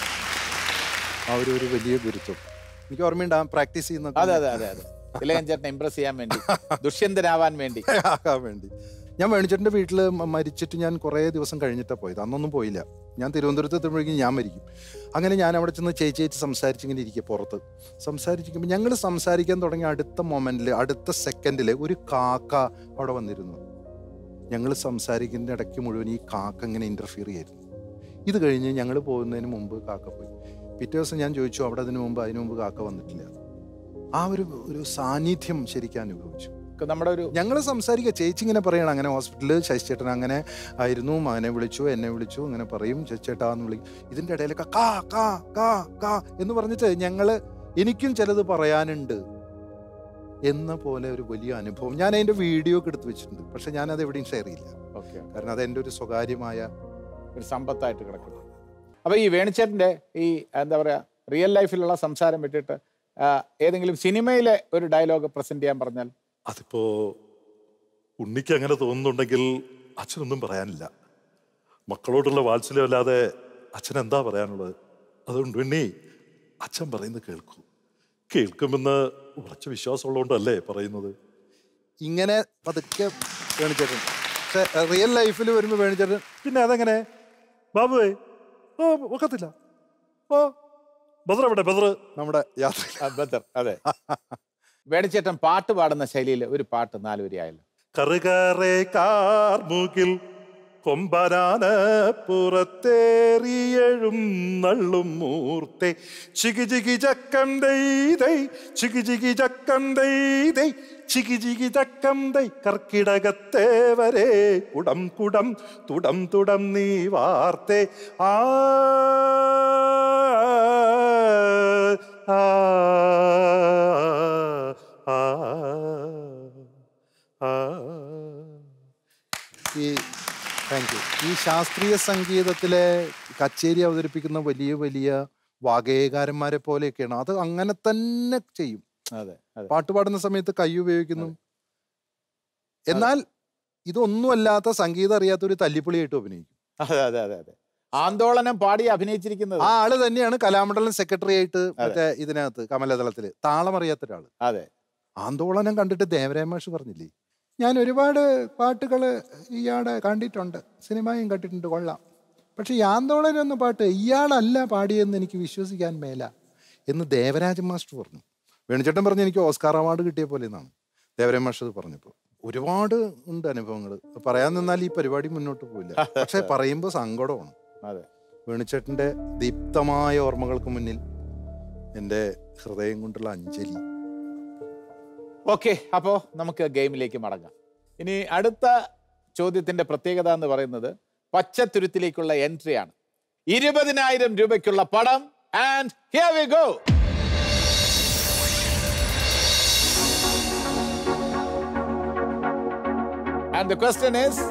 ആ ഒരു ഒരു വലിയ ഗുരുത്വം എനിക്ക് ഓർമ്മയുണ്ട് ആ പ്രാക്ടീസ് ചെയ്യുന്ന അതെ അതെ അതെ അതെ തിലകൻ ചേട്ടനെ ഇംപ്രസ് ചെയ്യാൻ വേണ്ടി ദുഷ്യന്തനാവാൻ വേണ്ടി ആക്കാൻ വേണ്ടി ഞാൻ വേണിച്ചേട്ടൻ്റെ വീട്ടിൽ മരിച്ചിട്ട് ഞാൻ കുറേ ദിവസം കഴിഞ്ഞിട്ടാണ് പോയത് അന്നൊന്നും പോയില്ല ഞാൻ തിരുവനന്തപുരത്ത് എത്തുമ്പോഴേക്കും ഞാൻ മരിക്കും അങ്ങനെ ഞാൻ അവിടെ ചെന്ന് ചേച്ചി ചേച്ചി സംസാരിച്ചിങ്ങനെ ഇരിക്കുക പുറത്ത് സംസാരിച്ചിരിക്കുമ്പോൾ ഞങ്ങൾ സംസാരിക്കാൻ തുടങ്ങിയ അടുത്ത മൊമെന്റിൽ അടുത്ത സെക്കൻഡിൽ ഒരു കാക്ക അവിടെ വന്നിരുന്നു ഞങ്ങൾ സംസാരിക്കുന്ന ഇടയ്ക്ക് മുഴുവൻ ഈ കാക്ക ഇങ്ങനെ ഇന്റർഫിയർ ചെയ്യായിരുന്നു ഇത് കഴിഞ്ഞ് ഞങ്ങൾ പോകുന്നതിന് മുമ്പ് കാക്ക പോയി പിറ്റേ ദിവസം ഞാൻ ചോദിച്ചു അവിടെ അതിനു മുമ്പ് അതിനു മുമ്പ് കാക്ക വന്നിട്ടില്ല ആ ഒരു ഒരു സാന്നിധ്യം ശരിക്കും അനുഭവിച്ചു നമ്മുടെ ഒരു ഞങ്ങൾ സംസാരിക്കുക ചേച്ചി ഇങ്ങനെ പറയണം അങ്ങനെ ഹോസ്പിറ്റലിൽ ശശിചേട്ടൻ അങ്ങനെ ആയിരുന്നു മകനെ വിളിച്ചു എന്നെ വിളിച്ചു അങ്ങനെ പറയും ശശിചേട്ടാ എന്ന് വിളിക്കും ഇതിന്റെ ഇടയിലൊക്കെ കാ കാ കാ കാ എന്ന് പറഞ്ഞിട്ട് ഞങ്ങള് എനിക്കും ചിലത് പറയാനുണ്ട് എന്ന പോലെ ഒരു വലിയ അനുഭവം ഞാൻ അതിന്റെ വീഡിയോ ഒക്കെ എടുത്ത് വെച്ചിട്ടുണ്ട് പക്ഷെ ഞാൻ അത് എവിടെയും ഷെയർ ചെയ്യില്ല ഓക്കെ കാരണം അത് എൻ്റെ ഒരു സ്വകാര്യമായ ഒരു സമ്പത്തായിട്ട് കിടക്കുന്നു അപ്പൊ ഈ വേണിച്ചേട്ടന്റെ ഈ എന്താ പറയാ റിയൽ ലൈഫിലുള്ള സംസാരം വിട്ടിട്ട് ആ, ഏതെങ്കിലും സിനിമയിലെ ഒരു ഡയലോഗ് പ്രസന്റ് ചെയ്യാൻ പറഞ്ഞാൽ അതിപ്പോ ഉണ്ണിക്ക് അങ്ങനെ തോന്നുന്നുണ്ടെങ്കിൽ അച്ഛനൊന്നും പറയാനില്ല മക്കളോടുള്ള വാത്സല്യം അല്ലാതെ അച്ഛൻ എന്താ പറയാനുള്ളത് അതുകൊണ്ട് ഉണ്ണി അച്ഛൻ പറയുന്നത് കേൾക്കൂ കേൾക്കുമെന്ന് ഉറച്ച വിശ്വാസമുള്ളതുകൊണ്ടല്ലേ പറയുന്നത് ഇങ്ങനെ പതുക്കെ വേണിച്ചേട്ടൻ പക്ഷെ റിയൽ ലൈഫിൽ വരുമ്പോൾ വേണിച്ചേട്ടൻ പിന്നെ അതെങ്ങനെ ബാബുവേ ഓ ഒക്കത്തില്ല ഓ ബദർ എവിടെ ബദർ നമ്മുടെ യാത്ര ആ, ബദർ അതെ വേണിച്ചേട്ടൻ പാട്ട് പാടുന്ന ശൈലിയിൽ ഒരു പാട്ട് നാലുവരിയായല്ലോ കറുകറെ കാർമുകിൽ കൊമ്പനാന പുറത്തേറിയഴും നള്ളും മൂർത്തെ ചികി ചികി ചക്കം ദൈതൈ ചികി ചികി ചക്കം ദൈതൈ ചികി ചികി ചക്കം ദൈ കർക്കിടകത്തെ വരെ കുടം കുടം തുടം തുടം നീ വാർത്തെ ആ ആ ആ ആ ഈ താങ്ക് യു ഈ ശാസ്ത്രീയ സംഗീതത്തിലെ കച്ചേരി അവതരിപ്പിക്കുന്ന വലിയ വലിയ വാഗേയകാരന്മാരെ പോലെയൊക്കെയാണ് അത് അങ്ങനെ തന്നെ ചെയ്യും അതെ അതെ പാട്ട് പാടുന്ന സമയത്ത് കൈ ഉപയോഗിക്കുന്നു എന്നാൽ ഇതൊന്നുമല്ലാത്ത സംഗീതം അറിയാത്ത ഒരു തല്ലിപ്പൊളിയായിട്ട് അഭിനയിക്കും അതെ അതെ അതെ അതെ ആന്തോളനം പാടി അഭിനയിച്ചിരിക്കുന്നത് ആ ആള് തന്നെയാണ് കലാമണ്ഡലം സെക്രട്ടറി ആയിട്ട് മറ്റേ ഇതിനകത്ത് കമലതളത്തില് താളം അറിയാത്ത ഒരാള് അതെ ആന്തോളനം കണ്ടിട്ട് ദേവരായ മാഷ് പറഞ്ഞില്ലേ ഞാൻ ഒരുപാട് പാട്ടുകൾ ഇയാടെ കണ്ടിട്ടുണ്ട് സിനിമയും കണ്ടിട്ടുണ്ട് കൊള്ളാം പക്ഷെ ഈ ആന്തോളനം എന്ന പാട്ട് ഇയാളല്ല പാടിയെന്ന് എനിക്ക് വിശ്വസിക്കാൻ മേല എന്ന് ദേവരാജ മാസ്റ്റർ പറഞ്ഞു വേണുചേട്ടൻ പറഞ്ഞു എനിക്ക് ഓസ്കാർ അവാർഡ് കിട്ടിയ പോലെ എന്നാണ് ദേവരായ മാസ്റ്റർ അത് പറഞ്ഞപ്പോൾ ഒരുപാട് ഉണ്ട് അനുഭവങ്ങൾ പറയാൻ നിന്നാൽ ഈ പരിപാടി മുന്നോട്ട് പോവില്ല പക്ഷെ പറയുമ്പോൾ സങ്കടമാണ് അതെ വേണുചേട്ടൻ്റെ ദീപ്തമായ ഓർമ്മകൾക്ക് മുന്നിൽ എൻ്റെ ഹൃദയം കൊണ്ടുള്ള അഞ്ജലി ഓക്കെ അപ്പോൾ നമുക്ക് ഗെയിമിലേക്ക് മടങ്ങാം ഇനി അടുത്ത ചോദ്യത്തിന്റെ പ്രത്യേകത എന്ന് പറയുന്നത് പച്ചത്തുരുത്തിലേക്കുള്ള എൻട്രി ആണ് ഇരുപതിനായിരം രൂപയ്ക്കുള്ള പടം and here we go and the question is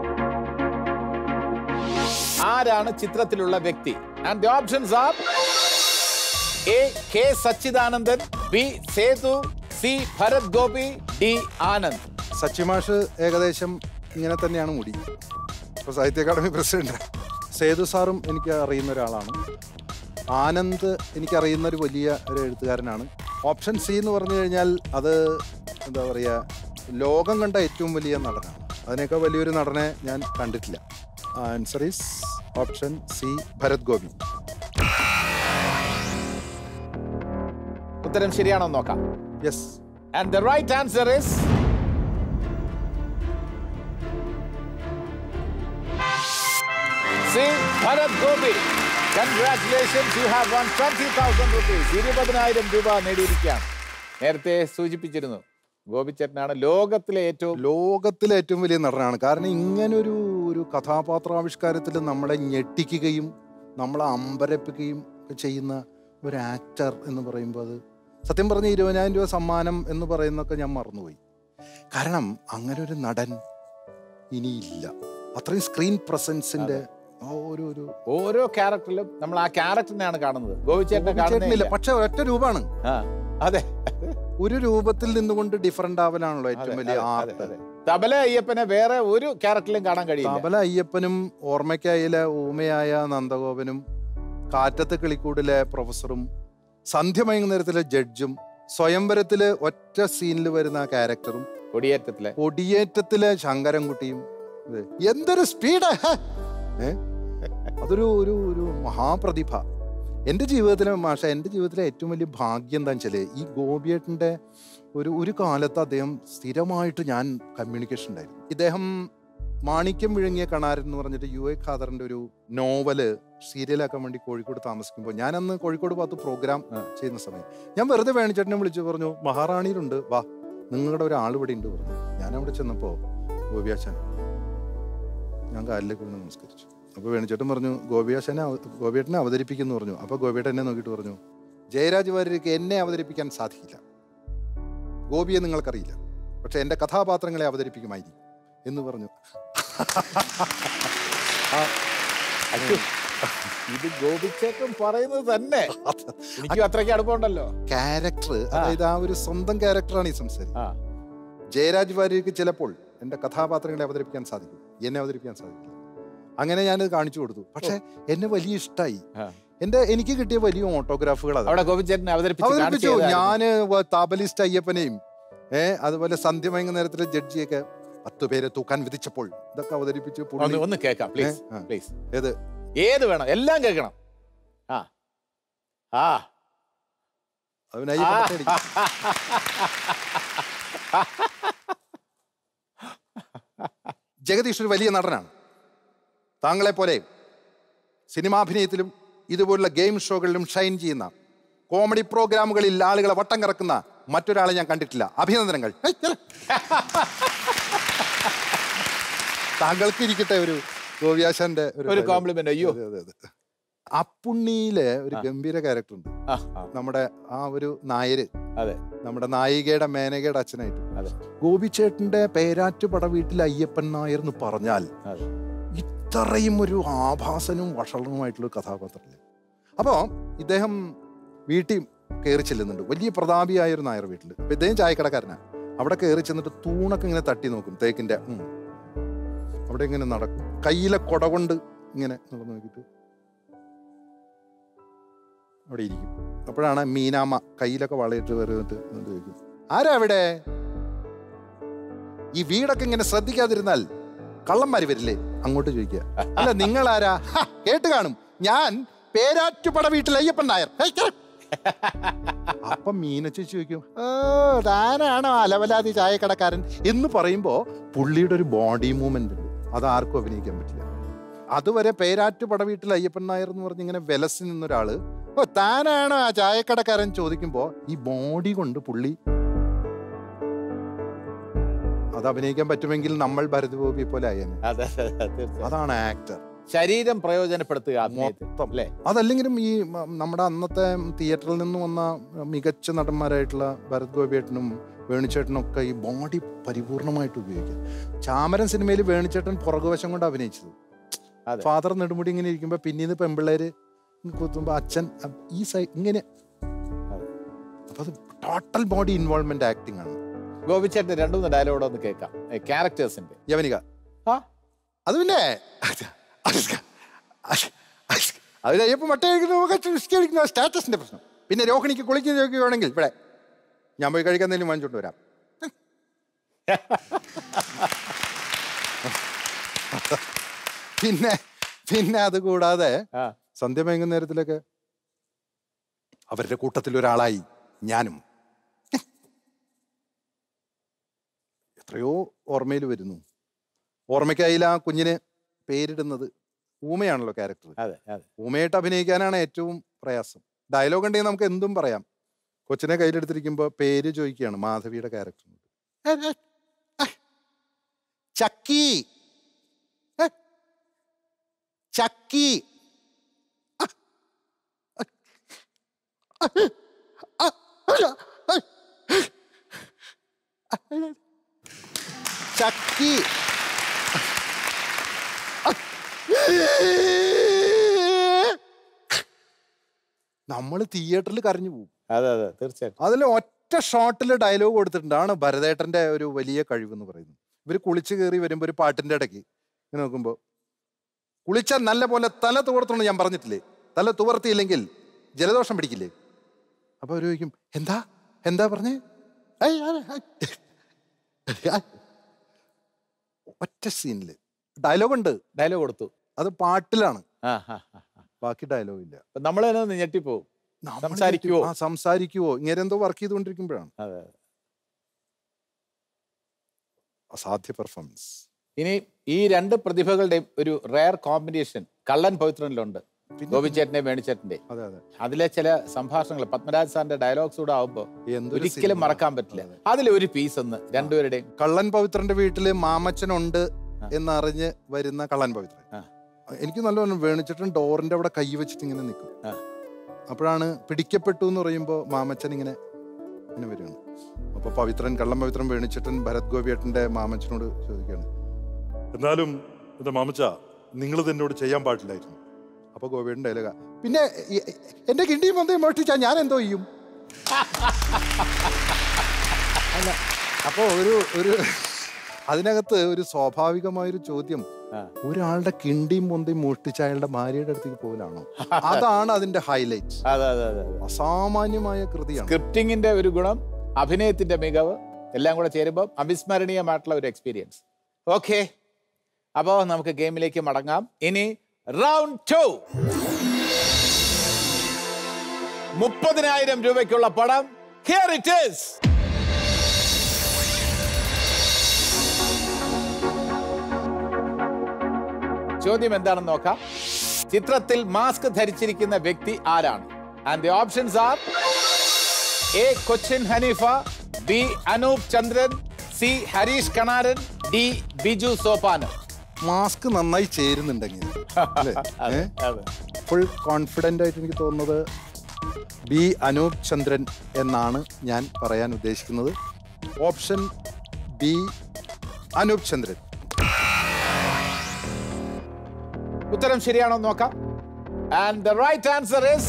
ആരാണ് ചിത്രത്തിലുള്ള വ്യക്തി and the options are A K Sachidanandan B Sethu C Bharat Gopi D Anand സച്ചിമാഷ് ഏകദേശം ഇങ്ങനെ തന്നെയാണ് മുടി ഇപ്പോൾ സാഹിത്യ അക്കാദമി പ്രസിഡന്റ് സേതു സാറും എനിക്ക് അറിയുന്ന ഒരാളാണ് ആനന്ദ് എനിക്കറിയുന്ന ഒരു വലിയ ഒരു എഴുത്തുകാരനാണ് ഓപ്ഷൻ സി എന്ന് പറഞ്ഞു കഴിഞ്ഞാൽ അത് എന്താ പറയുക ലോകം കണ്ട ഏറ്റവും വലിയ നടനാണ് അതിനേക്കാൾ വലിയൊരു നടനെ ഞാൻ കണ്ടിട്ടില്ല answer is option C Bharat Gopi ഉത്തരം ശരിയാണോ എന്ന് നോക്കാം yes and the right answer is C Bharat Gopi congratulations you have won twenty thousand rupees ഇരുപതിനായിരം രൂപ നേടിയിരിക്കുകയാണ് നേരത്തെ സൂചിപ്പിച്ചിരുന്നു ഗോപിച്ചേട്ടനാണ് ലോകത്തിലെ ഏറ്റവും ലോകത്തിലെ ഏറ്റവും വലിയ നടനാണ് കാരണം ഇങ്ങനൊരു ഒരു കഥാപാത്രാവിഷ്കാരത്തിൽ നമ്മളെ ഞെട്ടിക്കുകയും നമ്മളെ അമ്പരപ്പിക്കുകയും ഒക്കെ ചെയ്യുന്ന ഒരു ആക്ടർ എന്ന് പറയുമ്പോൾ അത് സത്യം പറഞ്ഞ ഇരുപതിനായിരം രൂപ സമ്മാനം എന്ന് പറയുന്നൊക്കെ ഞാൻ മറന്നുപോയി കാരണം അങ്ങനെ ഒരു നടൻ ഇനിയില്ല അത്രയും സ്ക്രീൻ പ്രസൻസിന്റെ ആ ഒരു ഒരു ഓരോ ക്യാരക്ടറിലും നമ്മൾ ആ ക്യാരക്ടറിനെയാണ് കാണുന്നത് ഗോപിച്ചേട്ടനെ ചേട്ടനില്ല കാണുന്നില്ല പക്ഷെ ഒറ്റ രൂപമാണ് ആ അതെ ഒരു രൂപത്തിൽ നിന്നുകൊണ്ട് ഡിഫറെന്റ് ആവലാണല്ലോ അതെ, ഏറ്റവും വലിയ അതെ, ആർട്ട് അതെ. തബല അയ്യപ്പനെ വേറെ ഒരു ക്യാരക്ടറിലും കാണാൻ കഴിയില്ല തബല അയ്യപ്പനും ഓർമ്മയ്ക്കായിലെ ഊമയായ നന്ദഗോപനും കാറ്റത്ത് കിളിക്കൂടിലെ പ്രൊഫസറും സന്ധ്യമയങ്ങുന്നേരത്തിലെ ജഡ്ജും സ്വയംവരത്തില് ഒറ്റ സീനിൽ വരുന്ന ആ ക്യാരക്ടറും കൊടിയേറ്റത്തിലെ കൊടിയേറ്റത്തിലെ ശങ്കരൻകുട്ടിയും ഇത് എന്തൊരു സ്പീഡ് അതൊരു ഒരു ഒരു മഹാപ്രതിഭ എൻ്റെ ജീവിതത്തിലെ മാഷ എൻ്റെ ജീവിതത്തിലെ ഏറ്റവും വലിയ ഭാഗ്യം എന്താണെന്ന് വെച്ചാൽ ഈ ഗോപിയേട്ടൻ്റെ ഒരു ഒരു കാലത്ത് അദ്ദേഹം സ്ഥിരമായിട്ട് ഞാൻ കമ്മ്യൂണിക്കേഷൻ ഉണ്ടായിരുന്നു ഇദ്ദേഹം മാണിക്യം വിഴുങ്ങിയ കണാരൻ എന്ന് പറഞ്ഞിട്ട് യു എ ഖാദറിൻ്റെ ഒരു നോവല് സീരിയലാക്കാൻ വേണ്ടി കോഴിക്കോട് താമസിക്കുമ്പോൾ ഞാനന്ന് കോഴിക്കോട് ഭാഗത്ത് പ്രോഗ്രാം ചെയ്യുന്ന സമയം ഞാൻ വെറുതെ വേണിച്ചേട്ടനെ വിളിച്ചു പറഞ്ഞു മഹാറാണിയിലുണ്ട് വാ നിങ്ങളുടെ ഒരാൾ ഇവിടെ ഉണ്ട് പറഞ്ഞു ഞാൻ അവിടെ ചെന്നപ്പോ ഗോപിയാശാൻ ഞാൻ കാലിലേക്ക് വീണ് നമസ്കരിച്ചു അപ്പൊ വേണിച്ചേട്ടൻ പറഞ്ഞു ഗോപിയാശാനെ അവ- ഗോപിയേട്ടനെ അവതരിപ്പിക്കുന്നു പറഞ്ഞു അപ്പൊ ഗോപിയേട്ടൻ എന്നെ നോക്കിയിട്ട് പറഞ്ഞു ജയരാജ് വാര്യർക്ക് എന്നെ അവതരിപ്പിക്കാൻ സാധിക്കില്ല ഗോപിയെ നിങ്ങൾക്കറിയില്ല പക്ഷെ എന്റെ കഥാപാത്രങ്ങളെ അവതരിപ്പിക്കുമായിരിക്കും എന്ന് പറഞ്ഞു അയ്യോ, ഇത് ഗോപിച്ചേട്ടൻ പറയുന്നത് തന്നെ എനിക്കും അത്രയ്ക്ക് അടുപ്പമുണ്ടല്ലോ ക്യാരക്ടർ അതായത് ആ ഒരു സ്വന്തം ക്യാരക്ടറാണ് ഈ സംസാരിക്കുന്നത് ആ ജയരാജ് വാര്യർക്ക് ചിലപ്പോൾ എൻ്റെ കഥാപാത്രങ്ങളെ അവതരിപ്പിക്കാൻ സാധിക്കും എന്നെ അവതരിപ്പിക്കാൻ സാധിക്കില്ല അങ്ങനെ ഞാനത് കാണിച്ചു കൊടുത്തു പക്ഷെ എന്നെ വലിയ ഇഷ്ടമായി ആ. എന്റെ എനിക്ക് കിട്ടിയ വലിയ ഓട്ടോഗ്രാഫുകൾ അതാണ് അവിടെ ഗോപിച്ചേട്ടനെ അവതരിപ്പിച്ച് അവതരിപ്പിച്ചു കാണിച്ചു തരാമായിരുന്നു. ഞാന് വ- താബലിസ്റ്റ് അയ്യപ്പനെയും ഏ അതുപോലെ സന്ധ്യ മയങ്ങുന്ന നേരത്തിലെ ജഡ്ജിയൊക്കെ പത്ത് പേരെ തൂക്കാൻ വിധിച്ചപ്പോൾ ഇതൊക്കെ അവതരിപ്പിച്ച് ഒന്ന് പുള്ളി ഒന്ന് കേൾക്കാം പ്ലീസ് ഏ, ആ. പ്ലീസ് ഏത് ഏത് വേണം എല്ലാം കേൾക്കണം ആ ആ അവന് അയ്യപ്പൻ പട്ട അടിക്കും. ജഗദീഷ് ഒരു വലിയ നടനാണ് താങ്കളെ പോലെ സിനിമാഭിനയത്തിലും ഇതുപോലുള്ള ഗെയിം ഷോകളിലും ഷൈൻ ചെയ്യുന്ന കോമഡി പ്രോഗ്രാമുകളിൽ ആളുകളെ വട്ടം കറക്കുന്ന മറ്റൊരാളെ ഞാൻ കണ്ടിട്ടില്ല അഭിനന്ദനങ്ങൾ ഹേയ്, ചെല. താങ്കൾക്ക് ഇരിക്കട്ടെ ഒരു ഗോവ്യാശന്റെ ഒരു കോംപ്ലിമെന്റ് അയ്യോ അതെ, അതെ, അതെ. അപ്പുണ്ണിയിലെ ഒരു ഗംഭീര ക്യാരക്ടർ ഉണ്ട് ആ, ആ, നമ്മുടെ ആ ഒരു നായര് അതെ നമ്മുടെ നായികയുടെ മേനകയുടെ അച്ഛനായിട്ട് അതെ ഗോപിച്ചേട്ടന്റെ പേരാറ്റുപട വീട്ടിൽ അയ്യപ്പൻ നായർ എന്ന് പറഞ്ഞാൽ അതെ ഇത്രയും ഒരു ആഭാസനും വഷളനുമായിട്ടുള്ള ഒരു കഥാപാത്രമില്ല അപ്പോൾ ഇദ്ദേഹം വീട്ടിൽ കയറി ചെല്ലുന്നുണ്ട് വലിയ പ്രതാപിയായ ഒരു നായർ വീട്ടിൽ അപ്പൊ ഇദ്ദേഹം ചായക്കടക്കാരനാണ് അവിടെ കയറി ചെന്നിട്ട് തൂണൊക്കെ ഇങ്ങനെ തട്ടി നോക്കും തേക്കിന്റെ ഉം. അവിടെ ഇങ്ങനെ നടക്കും കയ്യിലെ കൊട കൊണ്ട് ഇങ്ങനെ നടന്നു നോക്കിയിട്ട് അവിടെ ഇരിക്കും അപ്പോഴാണ് മീനാമ്മ കയ്യിലൊക്കെ വളയിട്ട് വരുന്നിട്ട് എന്നിട്ട് ചോദിക്കും ആരാ അവിടെ ഈ വീടൊക്കെ ഇങ്ങനെ ശ്രദ്ധിക്കാതിരുന്നാൽ കള്ളന്മാര് വരില്ലേ അങ്ങോട്ട് ചോദിക്കുക അല്ല നിങ്ങൾ ആരാ "ഹ, കേട്ട് കാണും ഞാൻ പേരാറ്റുപട വീട്ടിൽ അയ്യപ്പൻ നായർ ഹേയ്, കേറ്." അപ്പൊ മീന ചേച്ചി ചോദിക്കും ഓ താനാണോ അലവലാതി ചായക്കടക്കാരൻ എന്ന് പറയുമ്പോ പുള്ളിയുടെ ഒരു ബോഡി മൂവ്മെന്റ് ഉണ്ട് അത് ആർക്കും അഭിനയിക്കാൻ പറ്റില്ല അതുവരെ പേരാറ്റുപട വീട്ടിൽ അയ്യപ്പൻ നായർ എന്ന് പറഞ്ഞ് ഇങ്ങനെ വിലസി നിന്നൊരാള് ഓ താനാണോ ആ ചായക്കടക്കാരൻ ചോദിക്കുമ്പോ ഈ ബോഡി കൊണ്ട് പുള്ളി അത് അഭിനയിക്കാൻ പറ്റുമെങ്കിൽ നമ്മൾ ഭരത് ഗോപിയെ പോലെ ആയേനെ അതെ അതെ, അതെ, തീർച്ചയായും. അതാണ് ആക്ടർ ശരീരം പ്രയോജനപ്പെടുത്തുക അഭിനയത്തിൽ. മൊത്തം. അല്ലേ അതല്ലെങ്കിലും ഈ മ- നമ്മുടെ അന്നത്തെ തിയേറ്ററിൽ നിന്ന് വന്ന മികച്ച നടന്മാരായിട്ടുള്ള ഭരത് ഗോപിയേട്ടനും വേണിച്ചേട്ടനും ഒക്കെ ഈ ബോഡി പരിപൂർണമായിട്ട് ഉപയോഗിക്കുക ചാമരൻ സിനിമയിൽ വേണിച്ചേട്ടൻ പുറകുവശം കൊണ്ട് അഭിനയിച്ചത് അതെ. ഫാദർ നെടുമുടി ഇങ്ങനെ ഇരിക്കുമ്പോ പിന്നീട് പെമ്പിള്ളേര് കുത്തുമ്പോ അച്ഛൻ അ- ഈ സൈ ഇങ്ങനെ അതെ. അപ്പൊ അത് ടോട്ടൽ ബോഡി ഇൻവോൾവ്മെന്റ് ആക്ടിംഗ് ആണ് ഗോപിച്ചേട്ടൻ രണ്ടു മൂന്ന് ഡയലോഗ് ഒന്ന് കേൾക്കാം ക്യാരക്ടേഴ്സിന്റെ യവനിക ആ അത് പിന്നെ അതിലയ്യപ്പോ മട്ട കഴിക്കുന്ന സ്റ്റാറ്റസിന്റെ പ്രശ്നം പിന്നെ രോഹിണിക്ക് കുളിക്കുന്ന ചോദിക്കുകയാണെങ്കിൽ ഇവിടെ ഞാൻ പോയി കഴിക്കാൻ എന്തെങ്കിലും വാങ്ങിച്ചോണ്ട് വരാം പിന്നെ പിന്നെ അത് കൂടാതെ ആ സന്ധ്യ വൈകുന്നേരത്തിലൊക്കെ അവരുടെ കൂട്ടത്തിൽ ഒരാളായി ഞാനും എത്രയോ ഓർമ്മയിൽ വരുന്നു ഓർമ്മയ്ക്കായില്ല ആ കുഞ്ഞിന് പേരിടുന്നത് ഊമയാണല്ലോ ക്യാരക്ടർ അതെ അതെ ഊമയായിട്ട് അഭിനയിക്കാനാണ് ഏറ്റവും പ്രയാസം ഡയലോഗ് ഉണ്ടെങ്കിൽ നമുക്ക് എന്തും പറയാം കൊച്ചിനെ കയ്യിലെടുത്തിരിക്കുമ്പോൾ പേര് ചോദിക്കുകയാണ് മാധവിയുടെ ക്യാരക്ടർ ചക്കി ഏ? ചക്കി ചക്കി നമ്മൾ തിയേറ്ററിൽ കരഞ്ഞു പോകും അതെ അതെ തീർച്ചയായിട്ടും അതിൽ ഒറ്റ ഷോട്ടിൽ ഡയലോഗ് കൊടുത്തിട്ടുണ്ട് ആണ് ഭരതേട്ടന്റെ ഒരു വലിയ കഴിവ് എന്ന് പറയുന്നത് ഇവർ കുളിച്ച് കയറി വരുമ്പോൾ ഒരു പാട്ടിന്റെ ഇടയ്ക്ക് ഇങ്ങനെ നോക്കുമ്പോൾ കുളിച്ചാൽ നല്ല പോലെ തല തുവർത്തണം ഞാൻ പറഞ്ഞിട്ടില്ലേ തല തുവർത്തിയില്ലെങ്കിൽ ജലദോഷം പിടിക്കില്ലേ അപ്പൊ അവർ ചോദിക്കും എന്താ എന്താ പറഞ്ഞേ "ഏയ്, ആ, ആ." ഒറ്റ സീനില് ഡയലോഗ് ഉണ്ട് ഡയലോഗ് കൊടുത്തു അത് പാട്ടിലാണ് ആ ആ ആ, ആ. ബാക്കി ഡയലോഗ് ഇല്ല അപ്പൊ നമ്മൾ തന്നെ ഒന്ന് ഞെട്ടിപ്പോവും നമ്മള് സംസാരിക്കുവോ? ആ സംസാരിക്കുവോ ഇങ്ങനെ എന്തോ വർക്ക് ചെയ്തുകൊണ്ടിരിക്കുമ്പോഴാണ് അതെ അസാധ്യ പെർഫോമൻസ് ഇനി ഈ രണ്ട് പ്രതിഭകളുടെയും ഒരു റയർ കോമ്പിനേഷൻ കള്ളൻ പവിത്രനിലുണ്ട് ഗോപിച്ചേട്ടന്റെ വേണിച്ചേട്ടന്റെ അതെ അതെ അതിലെ ചില സംഭാഷണങ്ങൾ പത്മരാജ് സാറിന്റെ ഡയലോഗ്സ് കൂടെ ആവുമ്പോൾ എന്തൊരു ഒരിക്കലും cinema. മറക്കാൻ പറ്റില്ല അതിലെ ഒരു പീസ് ഒന്ന് രണ്ടുപേരുടെയും കള്ളൻ പവിത്രന്റെ വീട്ടില് മാമച്ചനുണ്ട് ആ. എന്നറിഞ്ഞ് വരുന്ന കള്ളൻ പവിത്രൻ ആ. എനിക്ക് നല്ലോണം വേണിച്ചിട്ടും ഡോറിന്റെ അവിടെ കൈ വെച്ചിട്ട് ഇങ്ങനെ നിൽക്കും ആ. അപ്പോഴാണ് പിടിക്കപ്പെട്ടു എന്ന് പറയുമ്പോൾ മാമച്ചൻ ഇങ്ങനെ ഇങ്ങനെ വരികയാണ് അപ്പൊ പവിത്രൻ കള്ളൻ പവിത്രൻ വേണിച്ചിട്ടൻ ഭരത് ഗോപിയേട്ടന്റെ മാമച്ചനോട് ചോദിക്കുകയാണ് എന്നാലും എന്റെ മാമച്ച നിങ്ങൾ എന്നോട് ചെയ്യാൻ പാടില്ലായിരുന്നു അപ്പൊ ഗോപിയേട്ടൻ ഡയലോഗ പിന്നെ എ- എ- എന്റെ കിണ്ടിയും വന്നേ മോഷ്ടിച്ചാ ഞാൻ എന്തോ ചെയ്യും അല്ല അപ്പൊ ഒരു ഒരു അതിനകത്ത് ഒരു സ്വാഭാവികമായൊരു ചോദ്യം ആ. ഒരാളുടെ കിണ്ടിയും പൊന്തയും മോഷ്ടിച്ച അയാളുടെ ഭാര്യയുടെ അടുത്തേക്ക് പോലാണോ അതാണ് അതിന്റെ ഹൈലൈറ്റ് അതെ അതെ അതെ അതെ അസാമാന്യമായ കൃതിയാണ് സ്ക്രിപ്റ്റിംഗിന്റെ ഒരു ഗുണം അഭിനയത്തിന്റെ മികവ് എല്ലാം കൂടെ ചേരുമ്പോൾ അവിസ്മരണീയമായിട്ടുള്ള ഒരു എക്സ്പീരിയൻസ് ഓക്കെ അപ്പോൾ നമുക്ക് ഗെയിമിലേക്ക് മടങ്ങാം ഇനി റൗണ്ട് ടു മുപ്പതിനായിരം രൂപയ്ക്കുള്ള പടം ഹിയർ ഇറ്റ് ഈസ് ചോദ്യം എന്താണെന്ന് നോക്കാം ചിത്രത്തിൽ മാസ്ക് ധരിച്ചിരിക്കുന്ന വ്യക്തി ആരാണ് and the options are A Cochin Haneefa B Anoop Chandran C Harish Kanaran D Biju Sopanam mask നന്നായി ചേരുന്നുണ്ടെങ്കിൽ അല്ലേ അതെ, ഏ? അതെ. ഫുൾ കോൺഫിഡൻ്റ് ആയിട്ട് എനിക്ക് തോന്നുന്നത് ബി അനൂപ് ചന്ദ്രൻ എന്നാണ് ഞാൻ പറയാൻ ഉദ്ദേശിക്കുന്നത് ഓപ്ഷൻ ബി അനൂപ് ചന്ദ്രൻ ഉത്തരം ശരിയാണോ എന്ന് നോക്കാം and the right answer is